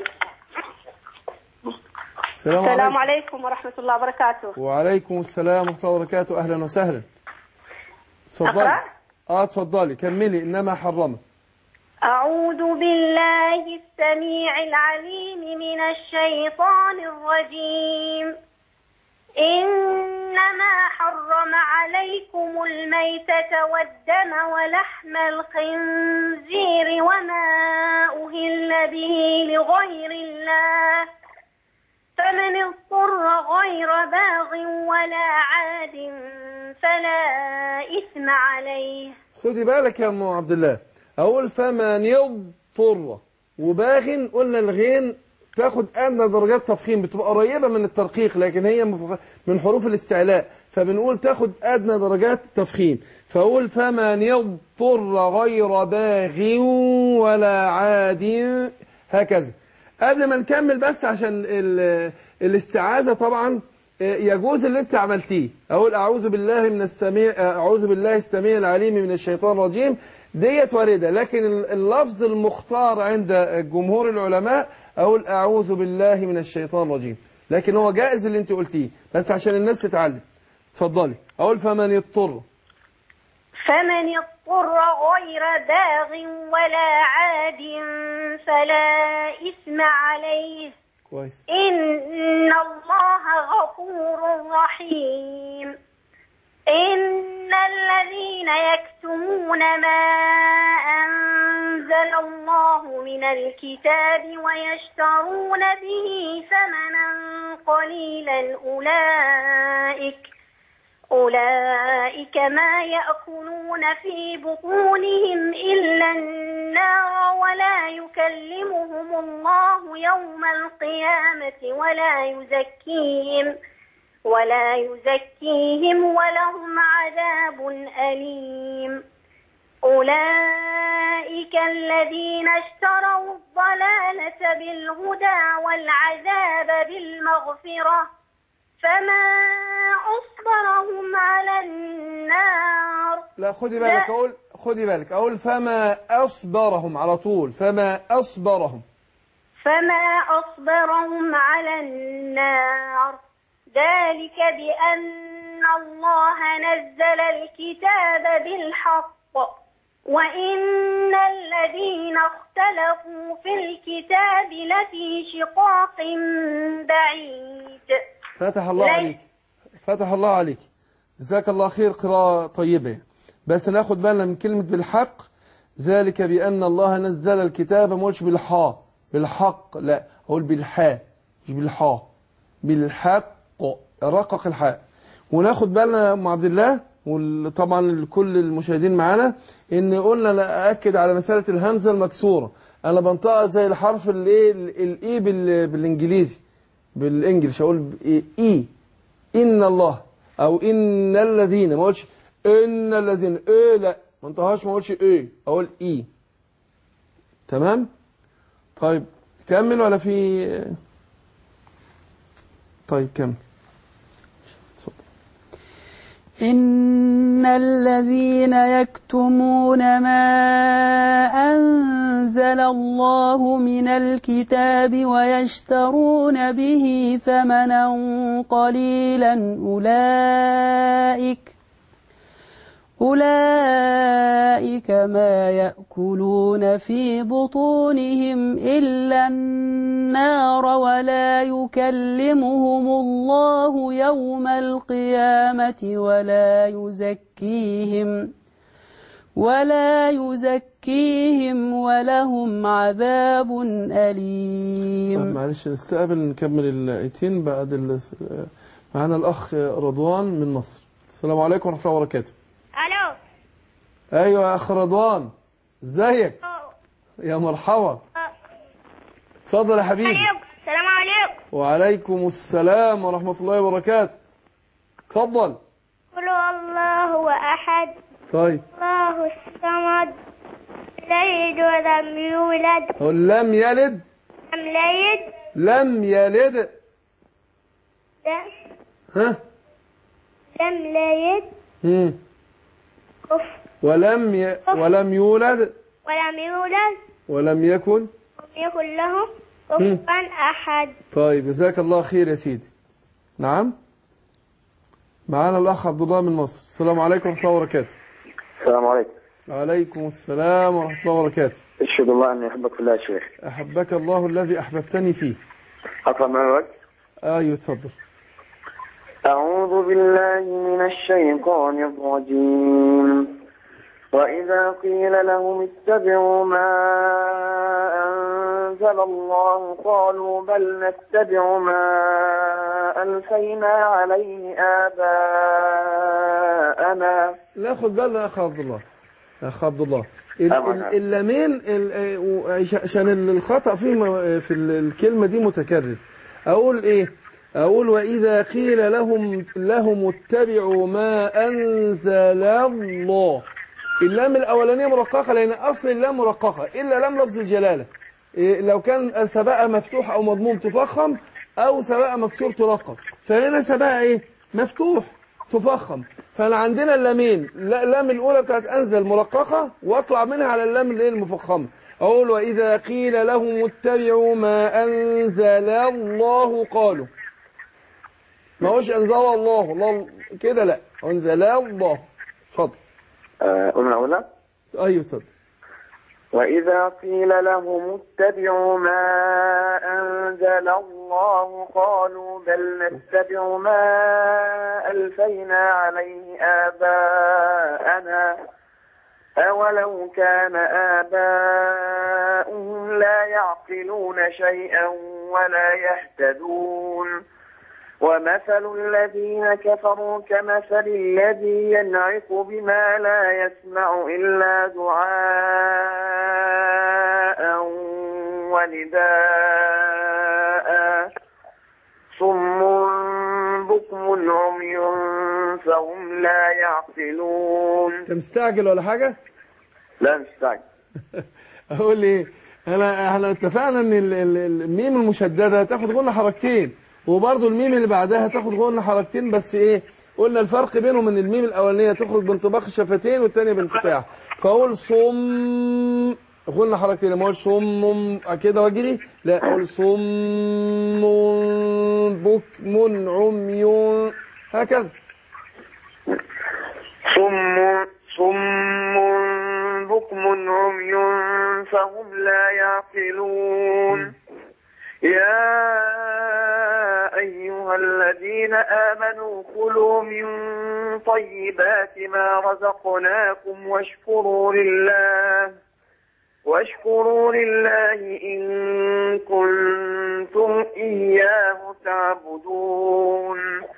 السلام السلام عليكم عليكم ورحمة الله وبركاته وعليكم السلام ورحمة الله وبركاته أهلا وسهلا اتفضلي أقرأ؟ اه اتفضلي كملي إنما حرم أعوذ بالله السميع العليم من الشيطان الرجيم إنما حرم عليكم الميتة والدم ولحم الخنزير وما أهل به لغير الله فمن اضطر غير باغ ولا عاد فلا إثم عليه خدي بالك يا أم عبد الله أقول فمن يضطر وباغ قلنا الغين تاخد أدنى درجات تفخيم بتبقى قريبة من الترقيق لكن هي مف- من حروف الاستعلاء فبنقول تاخد أدنى درجات تفخيم فأقول فمن يضطر غير باغ ولا عاد هكذا قبل ما نكمل بس عشان ال- الاستعاذة طبعا يجوز اللي انت عملتيه اقول اعوذ بالله من السميع اعوذ بالله السميع العليم من الشيطان الرجيم ديت وارده لكن اللفظ المختار عند جمهور العلماء اقول اعوذ بالله من الشيطان الرجيم لكن هو جائز اللي انت قلتيه بس عشان الناس تتعلم اتفضلي اقول فمن يضطر فمن اضطر غير باغ ولا عاد فلا إثم عليه كويس إن الله غفور رحيم إن الذين يكتمون ما أنزل الله من الكتاب ويشترون به ثمنا قليلا أولئك أولئك ما يأكلون في بطونهم إلا النار ولا يكلمهم الله يوم القيامة ولا يزكيهم ولا يزكيهم ولهم عذاب أليم أولئك الذين اشتروا الضلالة بالهدى والعذاب بالمغفرة فما أصبرهم على النار لا خدي بالك لا. اقول خدي بالك اقول فما اصبرهم على طول فما اصبرهم فما أصبرهم على النار ذلك بأن الله نزل الكتاب بالحق وإن الذين اختلفوا في الكتاب لفي شقاق بعيد فتح الله لا. عليك فتح الله عليك جزاك الله خير قراءة طيبة بس ناخد بالنا من كلمة بالحق ذلك بأن الله نزل الكتاب ما قلتش بالحاء بالحق لا أقول بالحاء مش بالحاء بالحق رقق الحاء وناخد بالنا يا أم عبد الله وطبعا لكل المشاهدين معانا ان قلنا لا أأكد على مسألة الهمزة المكسورة أنا بنطقها زي الحرف الايه الاي بال- بالانجليزي بالانجلش اقول ايه اي ان الله او ان الذين ما اقولش ان الذين ايه لا ما انتهاش ما اقولش ايه اقول اي تمام طيب كمل ولا في طيب كمل اتفضل. إن الذين يكتمون ما أنزل الله من الكتاب ويشترون به ثمنا قليلا أولئك أولئك ما يأكلون في بطونهم إلا النار ولا يكلمهم الله يوم القيامة ولا يزكيهم ولا يزكيهم ولهم عذاب طيب أليم معلش نستقبل نكمل الايتين بعد ال- معانا الاخ رضوان من مصر السلام عليكم ورحمه الله وبركاته ألو ايوه يا اخ رضوان ازيك يا مرحبا اتفضل يا حبيبي عليكم السلام عليكم وعليكم السلام ورحمة الله وبركاته اتفضل قل هو الله أحد طيب الله الصمد يلد ولم يولد قل لم يلد لم يلد لم يلد لم ها لم يلد مم. كف ولم ي... ولم يولد ولم يولد ولم يكن ولم يكن له كفوا أحد طيب جزاك الله خير يا سيدي نعم معانا الأخ عبد الله من مصر السلام عليكم ورحمة الله وبركاته السلام عليكم وعليكم السلام ورحمة الله وبركاته اشهد الله اني احبك في الله يا شيخ أحبك الله الذي أحببتني فيه اقرا من الوقت أيوة تفضل اعوذ بالله من الشيطان الرجيم واذا قيل لهم اتبعوا ما انزل الله قالوا بل نتبع ما الفينا عليه اباءنا ناخد بالنا يا أخ عبد الله يا أخ عبد الله ال- أبدا. ال- اللامين ال- آه، وعش- عشان ال- الخطأ في م- في ال- الكلمة دي متكرر أقول إيه أقول وإذا قيل لهم لهم اتبعوا ما أنزل الله اللام الأولانية مرققة لأن أصل اللام مرققة إلا لام لفظ الجلالة إيه، لو كان سبقها مفتوح أو مضموم تفخم أو سبقها مكسور ترقق فهنا سبقها إيه مفتوح تفخم فانا عندنا اللامين لا- اللام الاولى بتاعت انزل مرققه واطلع منها على اللام اللي هي المفخمه اقول واذا قيل لهم اتبعوا ما انزل الله قالوا ما هوش انزل الله الله كده لا انزل الله اتفضل آه، قلنا أولا ايوه اتفضل وإذا قيل لهم اتبعوا ما أنزل الله قالوا بل نتبع ما ألفينا عليه آباءنا أولو كان آباؤهم لا يعقلون شيئا ولا يهتدون ومثل الذين كفروا كمثل الذي ينعق بما لا يسمع إلا دعاء ونداء صم بكم عمي فهم لا يعقلون انت مستعجل ولا حاجه لا مستعجل اقول ايه انا احنا اتفقنا ان ال- ال- الميم المشدده تاخد غنى حركتين وبرضه الميم اللي بعدها تاخد غنى حركتين بس ايه قلنا الفرق بينهم ان الميم الاولانيه تخرج بانطباق الشفتين والثانيه بانفتاح فاقول صم غنى حركتين ما اقولش صم كده واجري لا اقول صم بكم عمي هكذا صم صم بكم عمي فهم لا يعقلون يا أيها الذين آمنوا كلوا من طيبات ما رزقناكم واشكروا لله واشكروا لله إن كنتم إياه تعبدون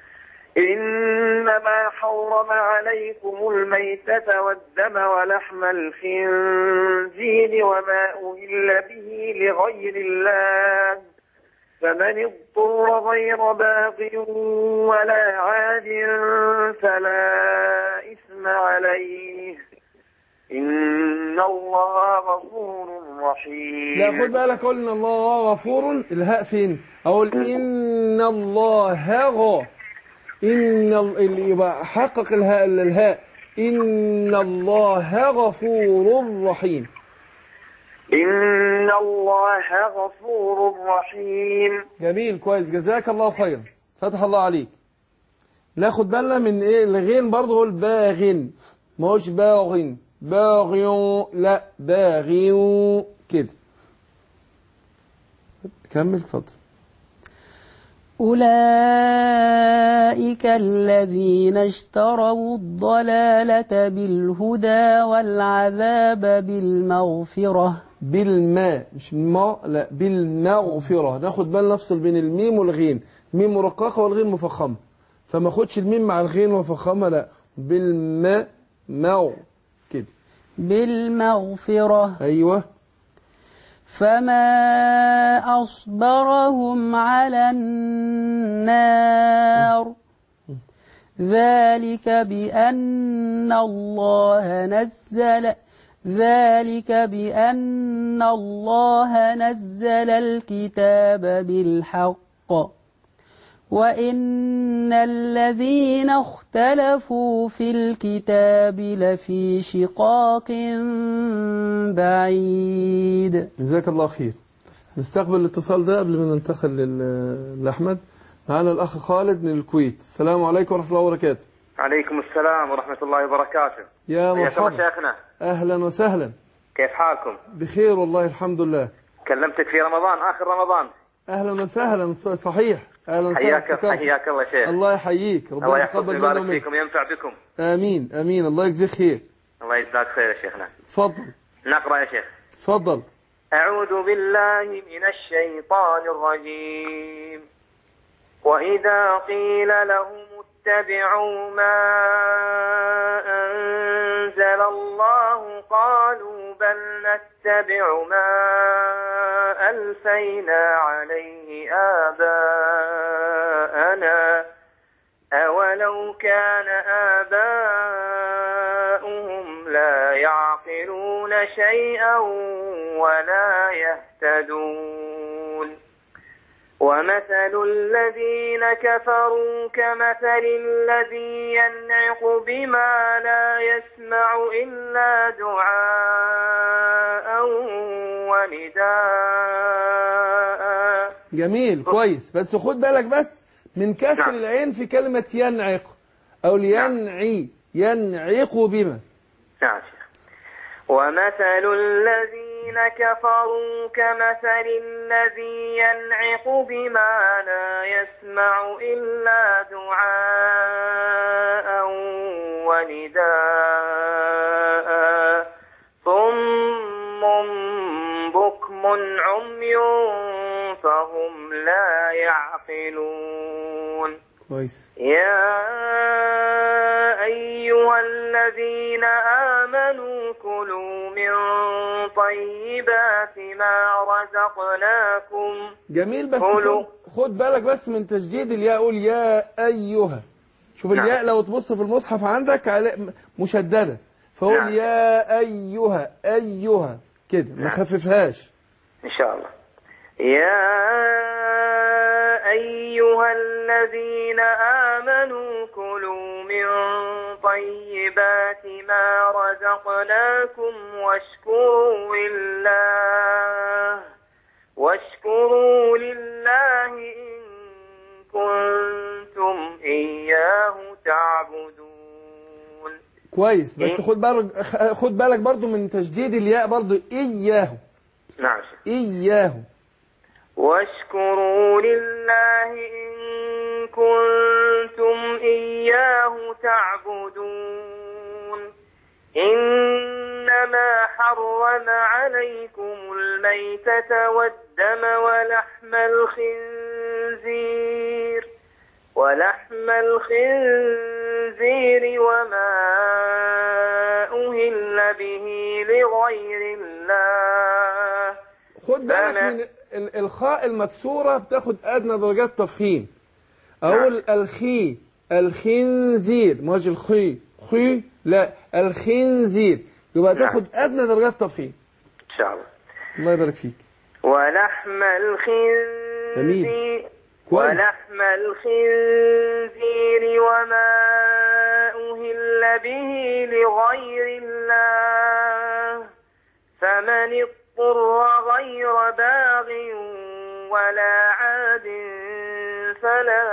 إنما حرم عليكم الميتة والدم ولحم الخنزير وما أهل به لغير الله فمن اضطر غير باغ ولا عاد فلا إثم عليه إن الله غفور رحيم لا خد بالك قول ان الله غفور الهاء فين اقول ان الله غا ان ال- اللي يبقى حقق الهاء الهاء ان الله غفور رحيم إن الله غفور رحيم جميل كويس جزاك الله خيرا فتح الله عليك ناخد بالنا من ايه الغين برضه هو الباغن ما هوش باغن باغي لا باغي كده كمل اتفضل أولئك الذين اشتروا الضلالة بالهدى والعذاب بالمغفرة بالماء مش ما لا بالمغفرة ناخد بالنا نفصل بين الميم والغين ميم مرققة والغين مفخمة فما خدش الميم مع الغين مفخمة لا بالماء مو كده بالمغفرة ايوه فما أصبرهم على النار ذلك بأن الله نزل ذلك بأن الله نزل الكتاب بالحق وإن الذين اختلفوا في الكتاب لفي شقاق بعيد جزاك الله خير نستقبل الاتصال ده قبل ما ننتقل لل- لأحمد معنا الأخ خالد من الكويت السلام عليكم ورحمة الله وبركاته عليكم السلام ورحمة الله وبركاته يا حياك الله مرحبا شيخنا أهلا وسهلا كيف حالكم بخير والله الحمد لله كلمتك في رمضان آخر رمضان أهلا وسهلا ص- صحيح أهلا وسهلا حياك افتكرت. حياك الله شيخ الله يحييك الله ربنا يحفظكم يتقبل منا ويبارك ومنك فيكم ينفع بكم آمين آمين الله يجزيك خير الله يجزاك خير يا شيخنا تفضل نقرأ يا شيخ تفضل أعوذ بالله من الشيطان الرجيم وإذا قيل لهم اتبعوا ما أنزل الله قالوا بل نتبع ما ألفينا عليه آباءنا أولو كان آباؤهم لا يعقلون شيئا ولا يهتدون ومثل الذين كفروا كمثل الذي ينعق بما لا يسمع إلا دعاء ونداء جميل كويس بس خد بالك بس من كسر نعم. العين في كلمة ينعق أو لينعي ينعق بما نعم شيخ ومثل الذين كفروا كمثل الذي ينعق بما لا يسمع إلا دعاء ونداء صم بكم عمي فهم لا يعقلون كويس يا أيها الذين آمنوا كلوا من طيبات ما رزقناكم جميل بس قولوا. خد, خد بالك بس من تشديد الياء قول يا أيها شوف نعم. الياء لو تبص في المصحف عندك على- مشددة فقول نعم. يا أيها أيها كده ما نعم. خففهاش إن شاء الله يا أيها الذين آمنوا كلوا من طيبات ما رزقناكم واشكروا لله واشكروا لله إن كنتم إياه تعبدون كويس بس إيه؟ خد بالك خد بالك برضو من تشديد الياء برضو إياه نعم شيخ إياه واشكروا لله إن كنتم إياه تعبدون إنما حرم عليكم الميتة والدم ولحم الخنزير ولحم الخنزير وما أهل به لغير الله خد بالك أنا- من ال- الخاء المكسورة بتاخد أدنى درجات تفخيم أقول الخي الخنزير ماش الخي خي لا الخنزير يبقى نعم. تاخد أدنى درجات تفخيم إن شاء الله الله يبارك فيك ولحم الخنزير جميل. كويس. ولحم الخنزير وما أهل به لغير الله فمن اضطر غير باغ ولا عاد فلا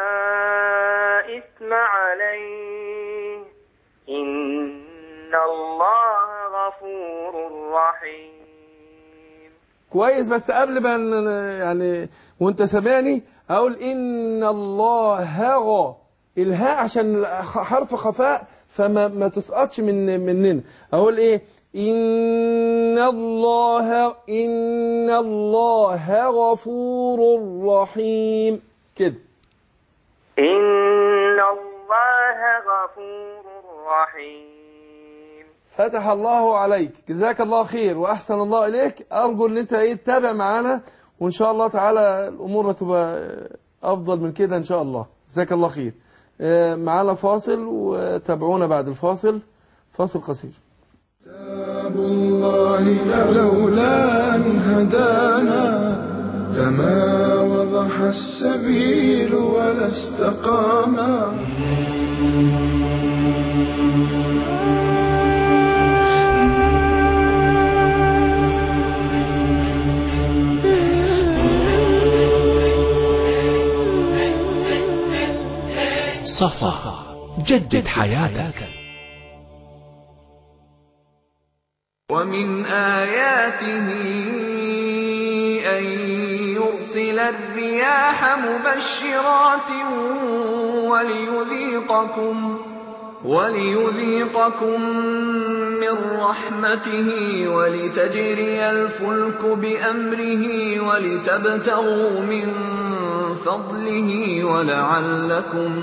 إثم عليه إن الله غفور رحيم كويس بس قبل ما ن- يعني وانت سامعني اقول ان الله غى الهاء عشان حرف خفاء فما ما تسقطش من مننا اقول ايه ان الله ان الله غفور رحيم كده إن الله غفور رحيم فتح الله عليك جزاك الله خير واحسن الله اليك ارجو ان انت ايه تتابع معانا وان شاء الله تعالى الامور تبقى افضل من كده ان شاء الله جزاك الله خير آه، معانا فاصل وتابعونا بعد الفاصل فاصل قصير كتاب كتاب الله لولا أن هدانا لما وضح السبيل ولا استقاما صفا جدد حياتك ومن آياته أن يرسل الرياح مبشرات وليذيقكم وليذيقكم من رحمته ولتجري الفلك بأمره ولتبتغوا من فضله ولعلكم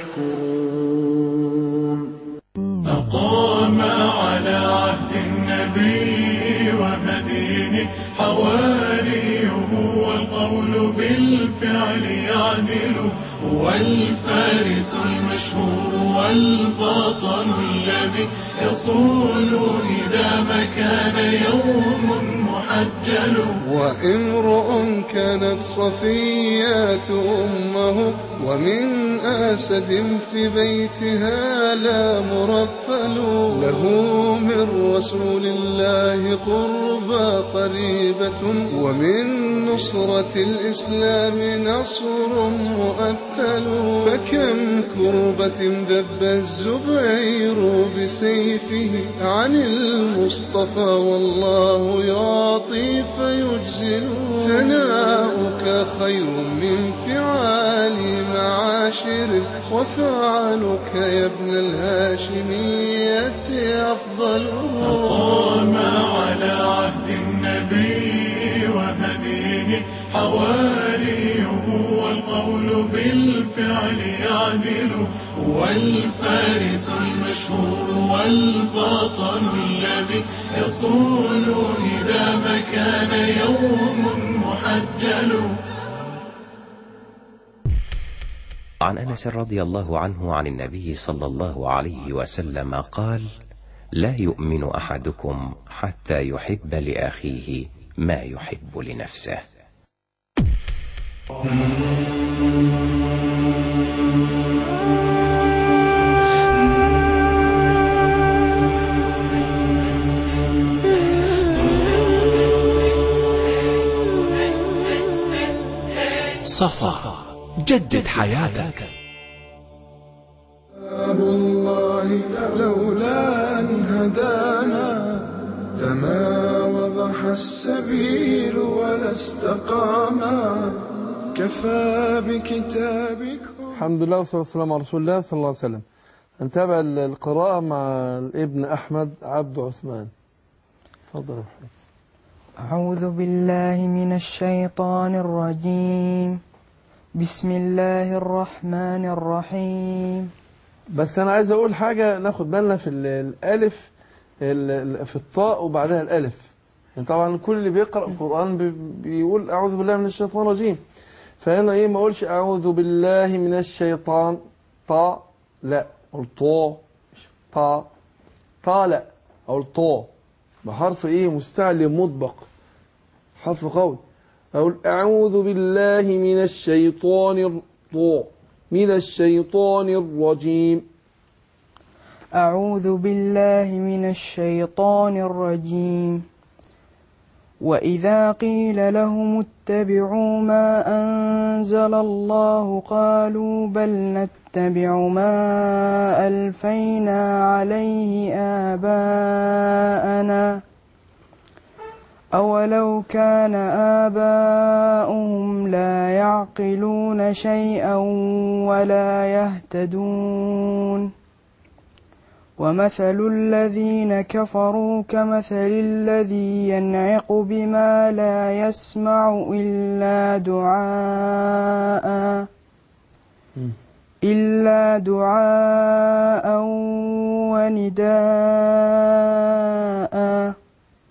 تشكرون أقام على عهد النبي وهديه حواريه والقول بالفعل يعدل هو الفارس المشهور والبطل الذي يصول إذا ما كان يوم محجل وامرؤ كانت صفيات أمه ومن أسد في بيتها لا مرفل له من رسول الله قربى قريبة ومن نصرة الإسلام نصر مؤثل فكم كربة ذب الزبير بسيفه عن المصطفى والله يعطي فيجزل ثناؤك خير من فعال معاشر وفعلك يا ابن الهاشمية أفضل أقام على عهد النبي وهديه حواريه والقول بالفعل يعدل هو الفارس المشهور والبطل الذي يصول إذا ما كان يوم محجل عن انس رضي الله عنه عن النبي صلى الله عليه وسلم قال لا يؤمن احدكم حتى يحب لاخيه ما يحب لنفسه صفا جدد حياتك كتاب الله لولا أن هدانا لما وضح السبيل ولا استقاما كفى بكتابكم الحمد لله والصلاة والسلام على رسول الله صلى الله عليه وسلم نتابع القراءة مع الابن أحمد عبد عثمان تفضل يا أحمد أعوذ بالله من الشيطان الرجيم بسم الله الرحمن الرحيم بس أنا عايز أقول حاجة ناخد بالنا في ال- الألف ال- ال- في الطاء وبعدها الألف يعني طبعا كل اللي بيقرأ القرآن بي- بيقول أعوذ بالله من الشيطان الرجيم فهنا إيه ما أقولش أعوذ بالله من الشيطان طاء لا أقول طاء طاء طاء لا أقول طاء بحرف إيه مستعلي مطبق حرف قوي أقول أعوذ بالله من الشيطان الطاء من الشيطان الرجيم أعوذ بالله من الشيطان الرجيم وإذا قيل لهم اتبعوا ما أنزل الله قالوا بل نتبع ما ألفينا عليه آباءنا أولو كان آباؤهم لا يعقلون شيئا ولا يهتدون ومثل الذين كفروا كمثل الذي ينعق بما لا يسمع إلا دعاء إلا دعاء ونداء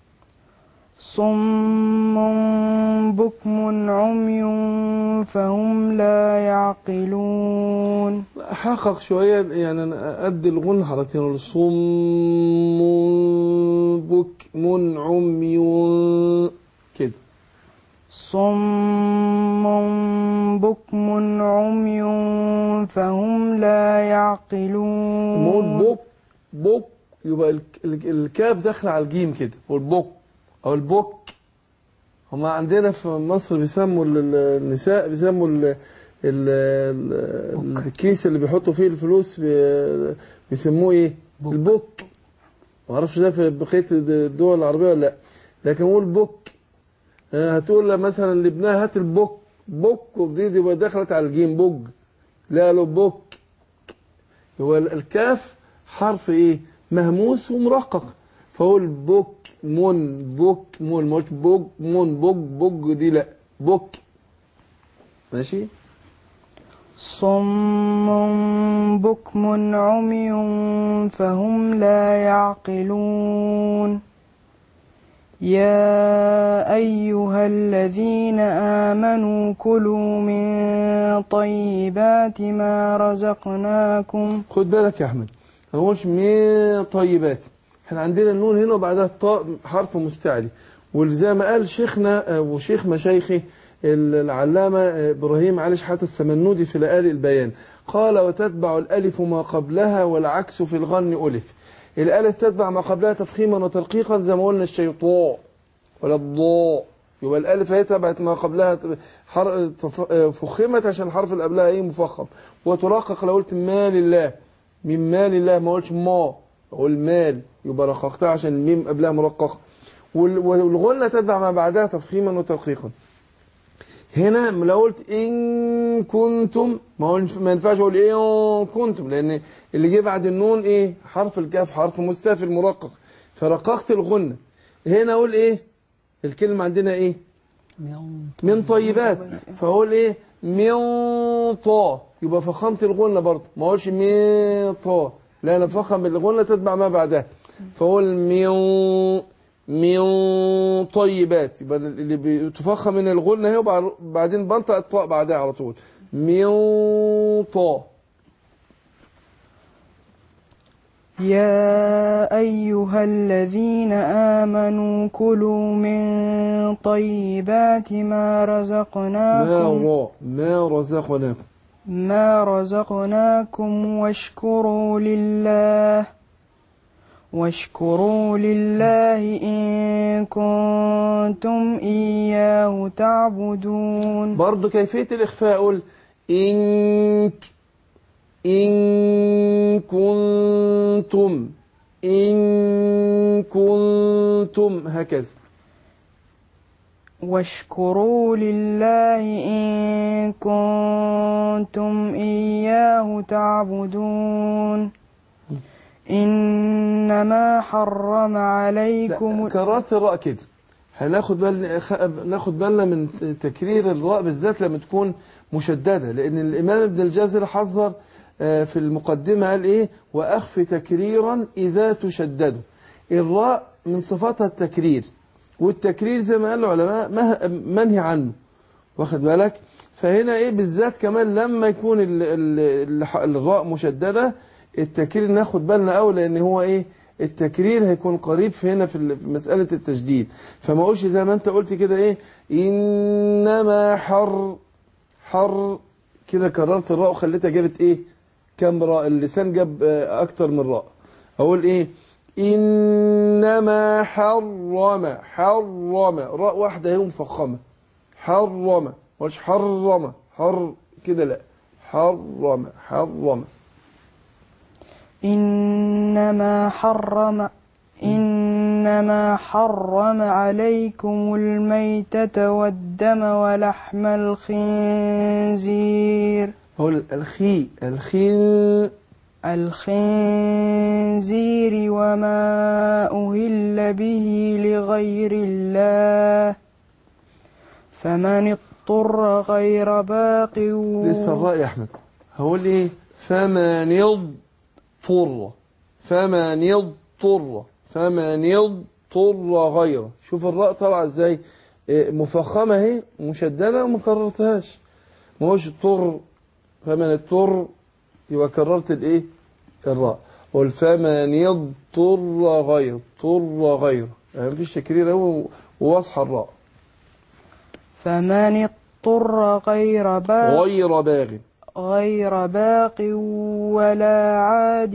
صم بكم عمي فهم لا يعقلون حقق شوية يعني أنا أدي الغن حركتين الصم بكم عمي كده صم بكم عمي فهم لا يعقلون مون بوك بوك يبقى الك- الك- الكاف داخل على الجيم كده والبوك او البوك هما عندنا في مصر بيسموا ال- ال- النساء بيسموا ال ال ال الكيس اللي بيحطوا فيه الفلوس بي- بيسموه ايه البوك ما اعرفش ده في بقيه الدول العربيه ولا لا لكن هو البوك آه، هتقول مثلا لابنها هات البوك بوك ودي دي يبقى دخلت على الجيم بوج لا له بوك هو ال- الكاف حرف ايه مهموس ومرقق فهو البوك مون بوك مون ما قلتش بوك مون بوك بوك دي لا بوك ماشي صم بكم عمي فهم لا يعقلون يا أيها الذين آمنوا كلوا من طيبات ما رزقناكم خد بالك يا احمد ما نقولش من طيبات احنا عندنا النون هنا وبعدها الطاء حرف مستعلي وزي ما قال شيخنا آه، وشيخ مشايخي ال- العلامة آه، إبراهيم علي شحات السمنودي في لآل البيان قال وتتبع الألف ما قبلها والعكس في الغن ألف الألف تتبع ما قبلها تفخيما وترقيقا زي ما قلنا الشيطاء ولا الضاء يبقى الألف هي تبعت ما قبلها حر... تف- آه، فخمت عشان الحرف اللي قبلها ايه مفخم وترقق لو قلت ما لله من مال الله ما قلتش ما اقول مال يبقى رققتها عشان الميم قبلها مرققه وال- والغنة تتبع ما بعدها تفخيما وترقيقا هنا لو قلت ان كنتم ما هو ما ينفعش اقول ان كنتم لان اللي جه بعد النون ايه حرف الكاف حرف مستفل مرقق فرققت الغنة هنا اقول ايه الكلمة عندنا ايه من طيبات فاقول ايه من طا يبقى فخمت الغنة برضه ما اقولش من طا لا انا فخم الغنة تتبع ما بعدها فاقول من من طيبات يبقى اللي بتفخم من الغنة هي وبعدين بنطق الطاء بعدها على طول من طا يا أيها الذين آمنوا كلوا من طيبات ما ما رزقناكم را ما رزقناكم ما رزقناكم واشكروا لله واشكروا لله إن كنتم إياه تعبدون برضو كيفية الإخفاء قول إن إن كنتم إن كنتم هكذا واشكروا لله إن كنتم إياه تعبدون إنما حرم عليكم كررت الراء كده هناخد بالنا خ- ناخد بالنا من تكرير الراء بالذات لما تكون مشددة لأن الإمام ابن الجزر حذر آه، في المقدمة قال إيه وأخف تكريرا إذا تشدد الراء من صفاتها التكرير والتكرير زي ما قال العلماء مه- منهي عنه واخد بالك فهنا ايه بالذات كمان لما يكون ال ال ال الراء مشددة التكرير ناخد بالنا قوي لان هو ايه التكرير هيكون قريب في هنا في ال- في مسألة التشديد فما اقولش زي ما انت قلت كده ايه انما حر حر كده كررت الراء وخليتها جابت ايه كم راء اللسان جاب آه، اكتر من راء اقول ايه انما حرم حرم راء واحده هي مفخمه حرم مش حرم حر كده لا حرم حرم إنما حرم إنما حرم عليكم الميتة والدم ولحم الخنزير هو الخي الخين الخنزير وما أهل به لغير الله فمن اضطر غير باق لسه الراء يا احمد هقول ايه فمن يضطر فمن يضطر فمن يضطر غيره شوف الراء طالعه ازاي إيه، مفخمه اهي مشدده وما كررتهاش ما هوش اضطر فمن اضطر يبقى كررت الايه الراء قول فمن اضطر غير اضطر غير يعني مفيش تكرير أوي وواضحة الراء فمن اضطر غير باغ غير باغ غير باق ولا عاد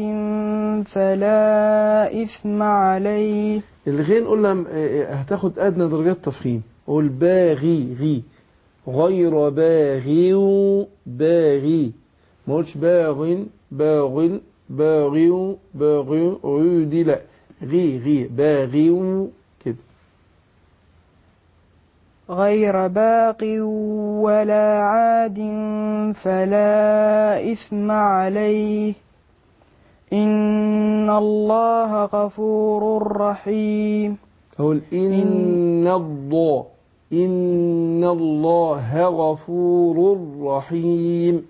فلا إثم عليه الغين قلنا م- آه، هتاخد أدنى درجات تفخيم قول باغي غي غير باغي باغي ما قلتش باغ باغ باغي باغي عودي لا غي غي باغي كده غير باق ولا عاد فلا إثم عليه إن الله غفور رحيم أقول إن الله إن الله غفور رحيم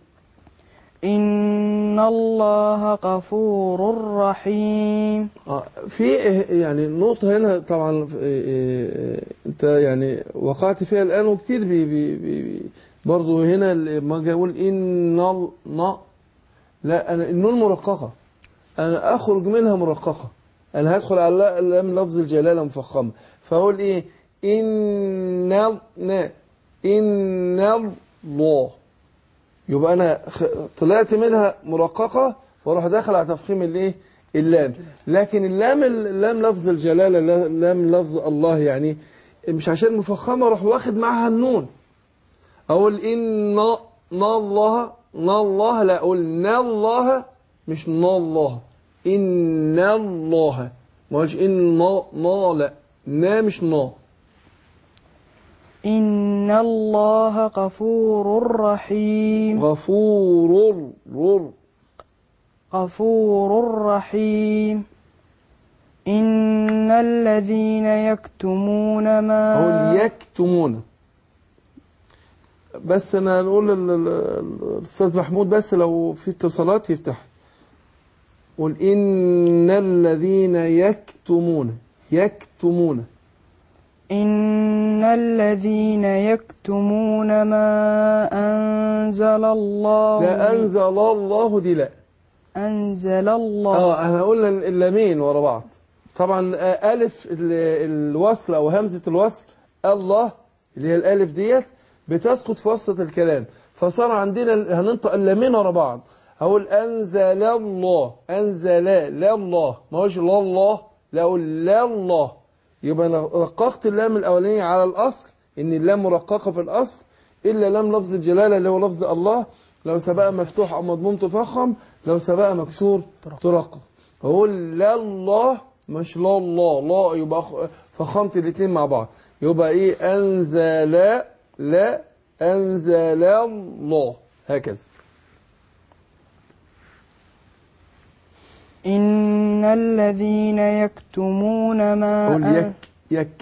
إن الله غفور رحيم آه، في يعني نقطة هنا طبعا آه، آه، انت يعني وقعت فيها الآن وكتير بي بي بي برضه هنا لما اجي اقول ان ال- ن لا انا النون مرققة انا اخرج منها مرققة انا هدخل على لام لفظ الجلالة مفخمة فاقول ايه ان ال- ن ان الله يبقى انا خ- طلعت منها مرققة واروح داخل على تفخيم الايه اللام لكن اللام اللام لفظ الجلالة لا- لام لفظ الله يعني مش عشان مفخمة اروح واخد معها النون اقول ان ن الله ن الله لا اقول ن الله مش ن الله ان الله ما اقولش ان ن ن لا نا مش نا إن الله غفور رحيم غفور رر غفور رحيم إن الذين يكتمون ما أقول يكتمون بس أنا نقول لل- لل- الأستاذ محمود بس لو في اتصالات يفتح قول إن الذين يكتمون يكتمون إن الذين يكتمون ما أنزل الله لا أنزل الله دي لا أنزل الله اه احنا قلنا اللامين ورا بعض طبعا آه، ألف ال- الوصل أو همزة الوصل الله اللي هي الألف ديت بتسقط في وسط الكلام فصار عندنا ال- هننطق اللامين ورا بعض هقول أنزل الله أنزل لا الله ما هوش لا الله لا أقول لا الله يبقى أنا رققت اللام الأولانية على الأصل إن اللام مرققة في الأصل إلا لام لفظ الجلالة اللي هو لفظ الله لو سبقها مفتوح أو مضموم تفخم لو سبقها مكسور ترقق أقول لا الله مش لا الله لا يبقى خ- فخمت الاثنين مع بعض يبقى إيه أنزل لا أنزل الله هكذا إن الذين يكتمون ما أقول أن- يك يك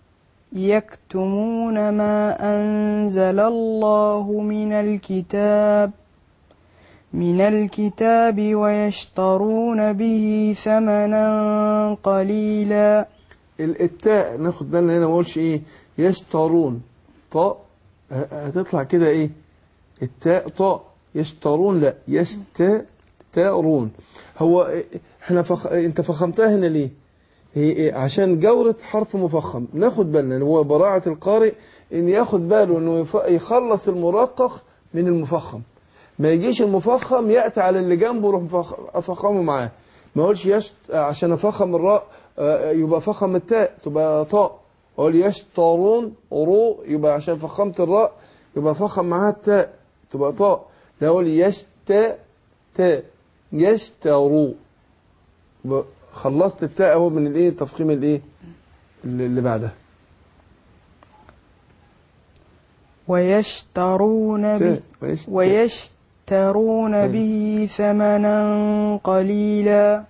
يكتمون ما أنزل الله من الكتاب من الكتاب ويشترون به ثمنا قليلا ال- التاء ناخد بالنا هنا ما اقولش ايه يشترون طاء ه- هتطلع كده ايه التاء طاء يشترون لا يستترون هو إيه- احنا فخ... انت فخمتها هنا ليه هي إيه؟ عشان جورة حرف مفخم ناخد بالنا إن هو براعة القارئ ان ياخد باله انه يف... يخلص المرقق من المفخم ما يجيش المفخم يأتي على اللي جنبه يروح مفخ- افخمه معاه ما اقولش يشت عشان افخم الراء آه، يبقى فخم التاء تبقى طاء اقول يشترون رو يبقى عشان فخمت الراء يبقى فخم معاها التاء تبقى طاء لا اقول يشت تاء يشتروا يبقى خلصت التاء اهو من الايه تفخيم الايه اللي اللي بعدها ويشترون به ويشت- ويشترون به ثمنا قليلا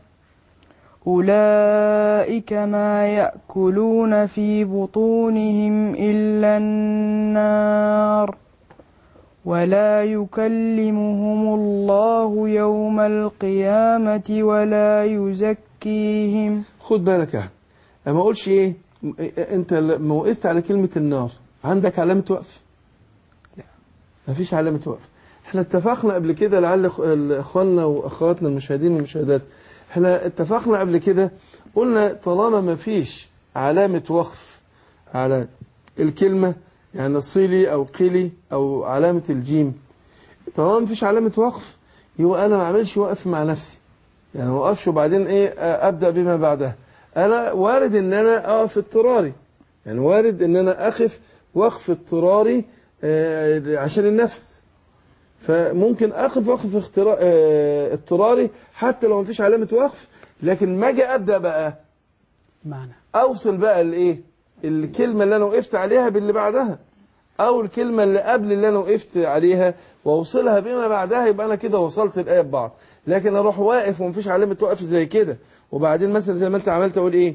أولئك ما يأكلون في بطونهم إلا النار ولا يكلمهم الله يوم القيامة ولا يزكيهم خد بالك يا أحمد. اما اقولش ايه م- إيه- انت لما وقفت على كلمة النار عندك علامة وقف لا مفيش علامة وقف احنا اتفقنا قبل كده لعل إخ- ال- اخواننا واخواتنا المشاهدين والمشاهدات احنا اتفقنا قبل كده قلنا طالما ما فيش علامة وقف على الكلمة يعني صيلي أو قيلي أو علامة الجيم طالما ما فيش علامة وقف يبقى أنا ما أعملش وقف مع نفسي يعني ما أوقفش وبعدين إيه أبدأ بما بعدها أنا وارد إن أنا أقف اضطراري يعني وارد إن أنا أخف وقف اضطراري آه، عشان النفس فممكن أقف وقف اخترا- آه، اضطراري حتى لو ما فيش علامة وقف لكن ما أجي أبدأ بقى معنى اوصل بقى الايه الكلمه اللي انا وقفت عليها باللي بعدها او الكلمه اللي قبل اللي انا وقفت عليها واوصلها بما بعدها يبقى انا كده وصلت الايه ببعض لكن اروح واقف ومفيش علامه وقف زي كده وبعدين مثلا زي ما انت عملت اقول ايه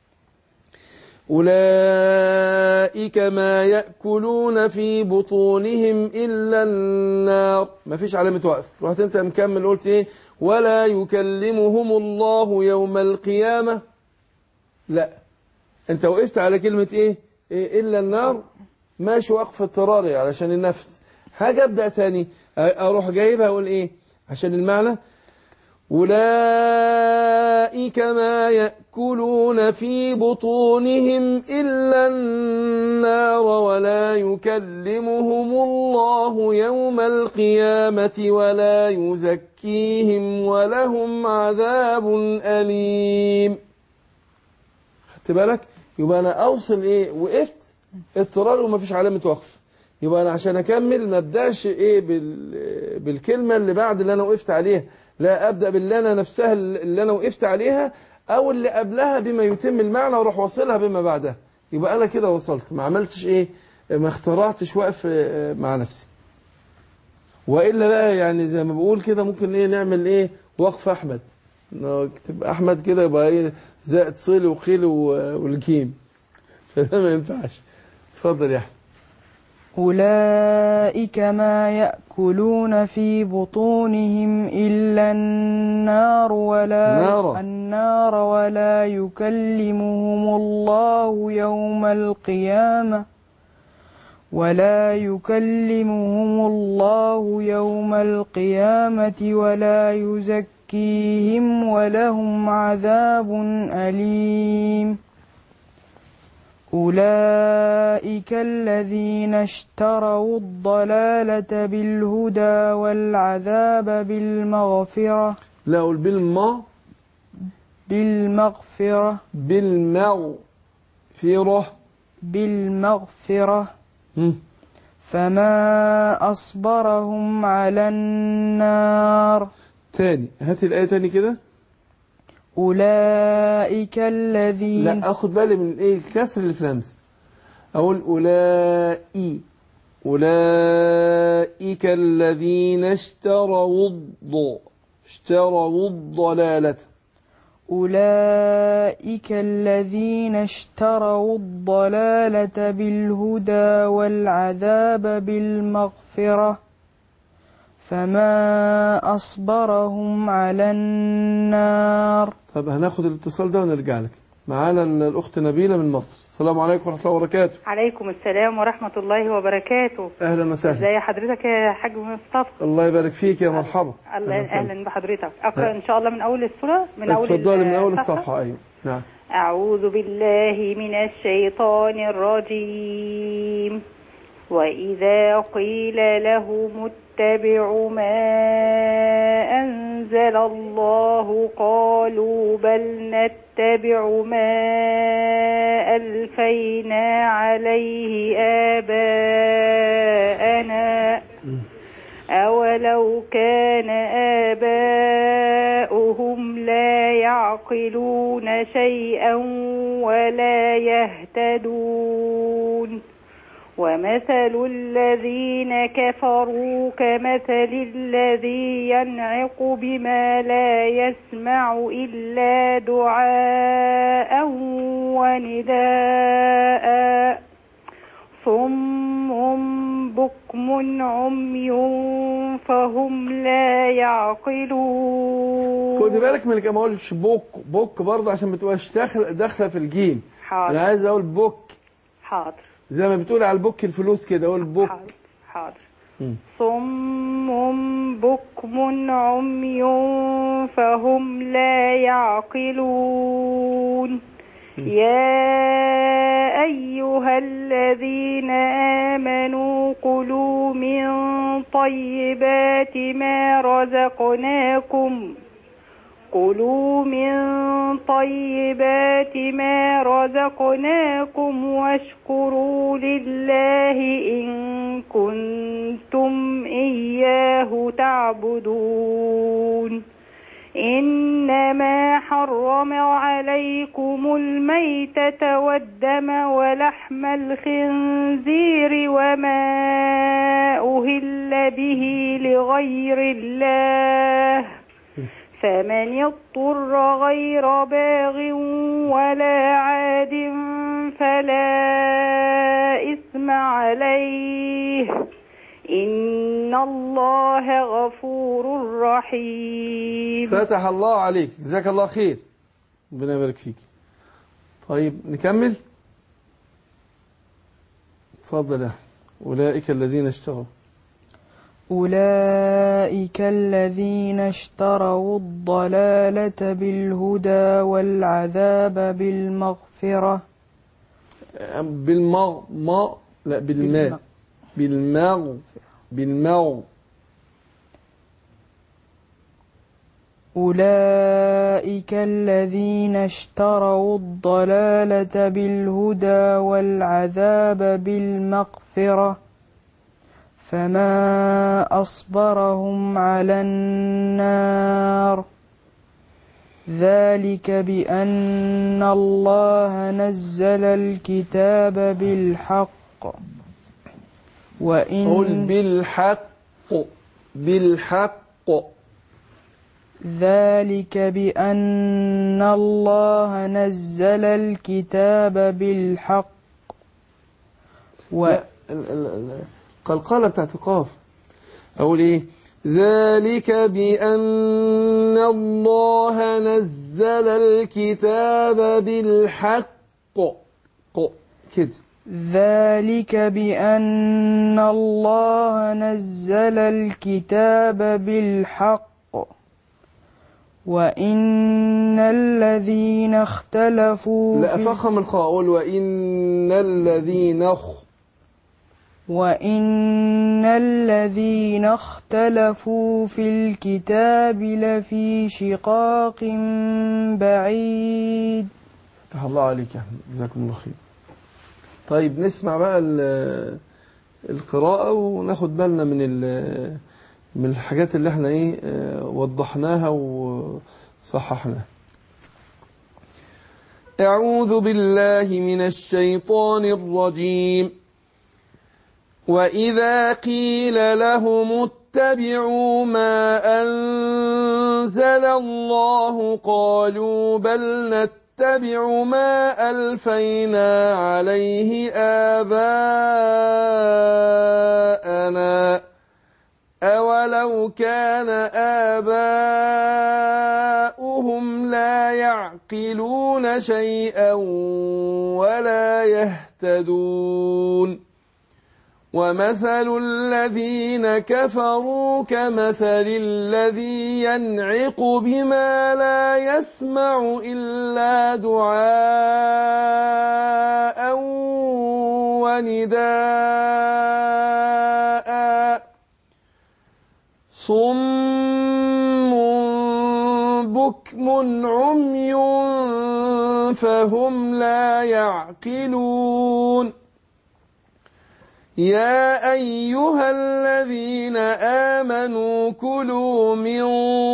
أولئك ما يأكلون في بطونهم إلا النار ما فيش علامة وقف رحت أنت مكمل قلت إيه ولا يكلمهم الله يوم القيامة لا انت وقفت على كلمة ايه, إيه الا النار ماشي وقف اضطراري علشان النفس حاجة ابدأ تاني أ- اروح جايبها اقول ايه عشان المعنى أولئك ما يأكلون في بطونهم إلا النار ولا يكلمهم الله يوم القيامة ولا يزكيهم ولهم عذاب أليم خدت بالك يبقى انا اوصل ايه وقفت اضطرار وما فيش علامه وقف يبقى انا عشان اكمل ما ابداش ايه بال بالكلمه اللي بعد اللي انا وقفت عليها لا ابدا باللي انا نفسها اللي انا وقفت عليها او اللي قبلها بما يتم المعنى واروح واصلها بما بعدها يبقى انا كده وصلت ما عملتش ايه ما اخترعتش وقف آه، مع نفسي والا بقى يعني زي ما بقول كده ممكن ايه نعمل ايه وقف احمد إنه اكتب احمد كده يبقى ايه زائد صيل وقيل و- والجيم فده ما ينفعش اتفضل يا احمد أولئك ما يأكلون في بطونهم إلا النار ولا نار. النار ولا يكلمهم الله يوم القيامة ولا يكلمهم الله يوم القيامة ولا يزكيهم ولهم عذاب أليم أولئك الذين اشتروا الضلالة بالهدى والعذاب بالمغفرة لا اقول بالما بالمغفرة بالمغفرة بالمغفرة مم. فما أصبرهم على النار تاني هات الآية تاني كده أولئك الذين لا اخد بالي من ايه الكسر اللي في الهمزة اقول اولئي اولئك الذين اشتروا الض اشتروا الضلالة أولئك الذين اشتروا الضلالة بالهدى والعذاب بالمغفرة فما أصبرهم على النار طب هناخد الاتصال ده ونرجع لك معانا الاخت نبيلة من مصر السلام عليكم ورحمة الله وبركاته عليكم السلام ورحمة الله وبركاته اهلا وسهلا ازي حضرتك يا حاج مصطفى الله يبارك فيك يا مرحبا الله أهلا وسهلا. اهلا بحضرتك اقرا ان شاء الله من اول السورة من اول اتفضلي من اول الصفحة. الصفحة ايوه نعم أعوذ بالله من الشيطان الرجيم وإذا قيل لهم اتبعوا ما أنزل الله قالوا بل نتبع ما ألفينا عليه آباءنا أولو كان آباؤهم لا يعقلون شيئا ولا يهتدون ومثل الذين كفروا كمثل الذي ينعق بما لا يسمع إلا دعاء ونداء صم بكم عمي فهم لا يعقلون خدي بالك من ما اقولش بوك بوك برضه عشان ما تبقاش داخل داخله في الجيم حاضر. انا عايز اقول بوك حاضر زي ما بتقول على البوك الفلوس كده اقول بوك حاضر مم. صم بكم عمي فهم لا يعقلون يا أيها الذين آمنوا كلوا من طيبات ما رزقناكم كلوا من طيبات ما رزقناكم واشكروا لله إن كنتم إياه تعبدون إنما حرم عليكم الميتة والدم ولحم الخنزير وما أهل به لغير الله فمن اضطر غير باغ ولا عاد فلا إثم عليه إن الله غفور رحيم فتح الله عليك جزاك الله خير ربنا يبارك فيك طيب نكمل اتفضل يا أحمد. أولئك الذين اشتروا أولئك الذين اشتروا الضلالة بالهدى والعذاب بالمغفرة بالمغ ما لا بالماء بالمغ بالمغ أولئك الذين اشتروا الضلالة بالهدى والعذاب بالمغفرة فما أصبرهم على النار ذلك بأن الله نزل الكتاب بالحق وإن قل بالحق بالحق ذلك بأن الله نزل الكتاب بالحق و... لا ال- ال- ال- القلقلة بتاعت القاف أقول إيه ذلك بأن الله نزل الكتاب بالحق ق كده ذلك بأن الله نزل الكتاب بالحق وإن الذين اختلفوا لا في- أفخم الخاء أقول وإن الذين خ وإن الذين اختلفوا في الكتاب لفي شقاق بعيد فتح الله عليك يا أحمد جزاكم الله خير طيب نسمع بقى ال- القراءة وناخد بالنا من ال- من الحاجات اللي احنا ايه آه، وضحناها وصححناها أعوذ بالله من الشيطان الرجيم وإذا قيل لهم اتبعوا ما أنزل الله قالوا بل نتبع ما ألفينا عليه آباءنا أولو كان آباؤهم لا يعقلون شيئا ولا يهتدون ومثل الذين كفروا كمثل الذي ينعق بما لا يسمع إلا دعاء ونداء صم بكم عمي فهم لا يعقلون يا أيها الذين آمنوا كلوا من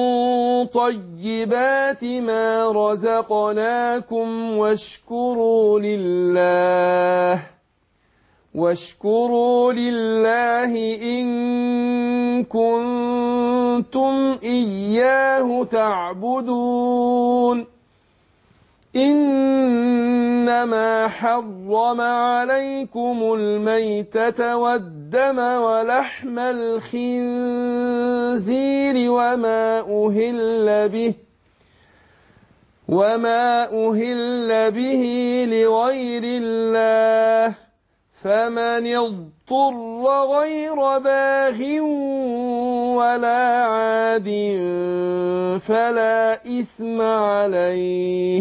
طيبات ما رزقناكم واشكروا لله واشكروا لله إن كنتم إياه تعبدون إنما حرم عليكم الميتة والدم ولحم الخنزير وما أهل به وما أهل به لغير الله فمن اضطر غير باغ ولا عاد فلا إثم عليه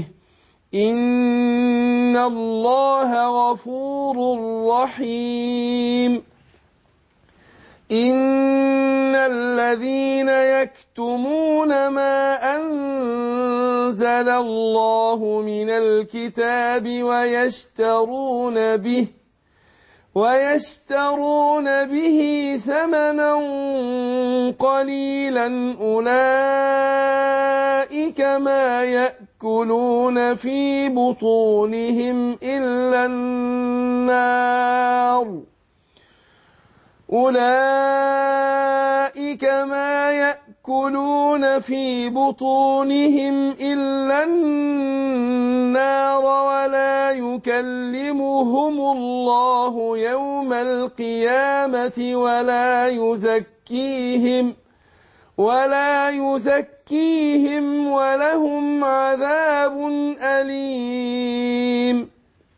إن الله غفور رحيم إن الذين يكتمون ما أنزل الله من الكتاب ويشترون به ويشترون به ثمنا قليلا أولئك ما يأكلون في بطونهم إلا النار أولئك ما يأكلون في بطونهم إلا النار ولا يكلمهم الله يوم القيامة ولا يزكيهم ولا يزكيهم ولهم عذاب أليم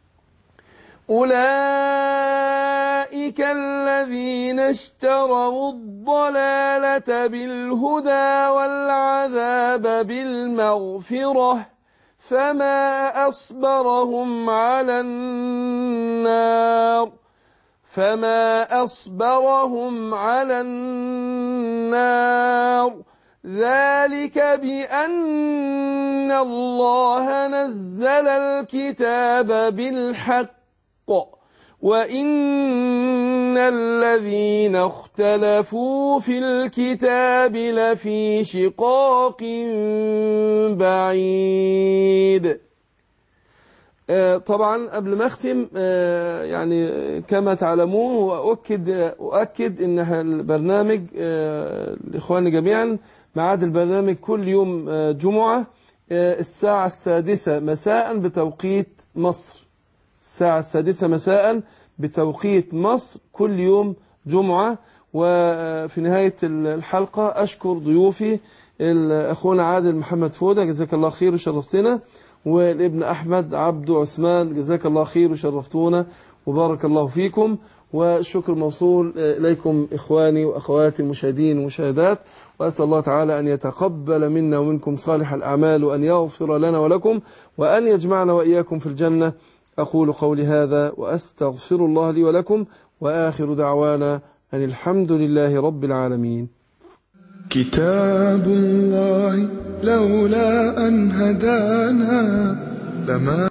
أولئك الذين اشتروا الضلالة بالهدى والعذاب بالمغفرة فما أصبرهم على النار فما أصبرهم على النار ذلك بأن الله نزل الكتاب بالحق وإن الذين اختلفوا في الكتاب لفي شقاق بعيد طبعا قبل ما اختم يعني كما تعلمون واؤكد اؤكد ان البرنامج لاخواني جميعا ميعاد البرنامج كل يوم جمعه الساعه السادسه مساء بتوقيت مصر الساعه السادسه مساء بتوقيت مصر كل يوم جمعه وفي نهايه الحلقه اشكر ضيوفي اخونا عادل محمد فوده جزاك الله خير وشرفتنا والابن أحمد عبد عثمان جزاك الله خير وشرفتونا وبارك الله فيكم والشكر موصول إليكم إخواني وأخواتي المشاهدين والمشاهدات وأسأل الله تعالى أن يتقبل منا ومنكم صالح الأعمال وأن يغفر لنا ولكم وأن يجمعنا وإياكم في الجنة أقول قولي هذا وأستغفر الله لي ولكم وآخر دعوانا أن الحمد لله رب العالمين كتاب الله لولا أن هدانا لما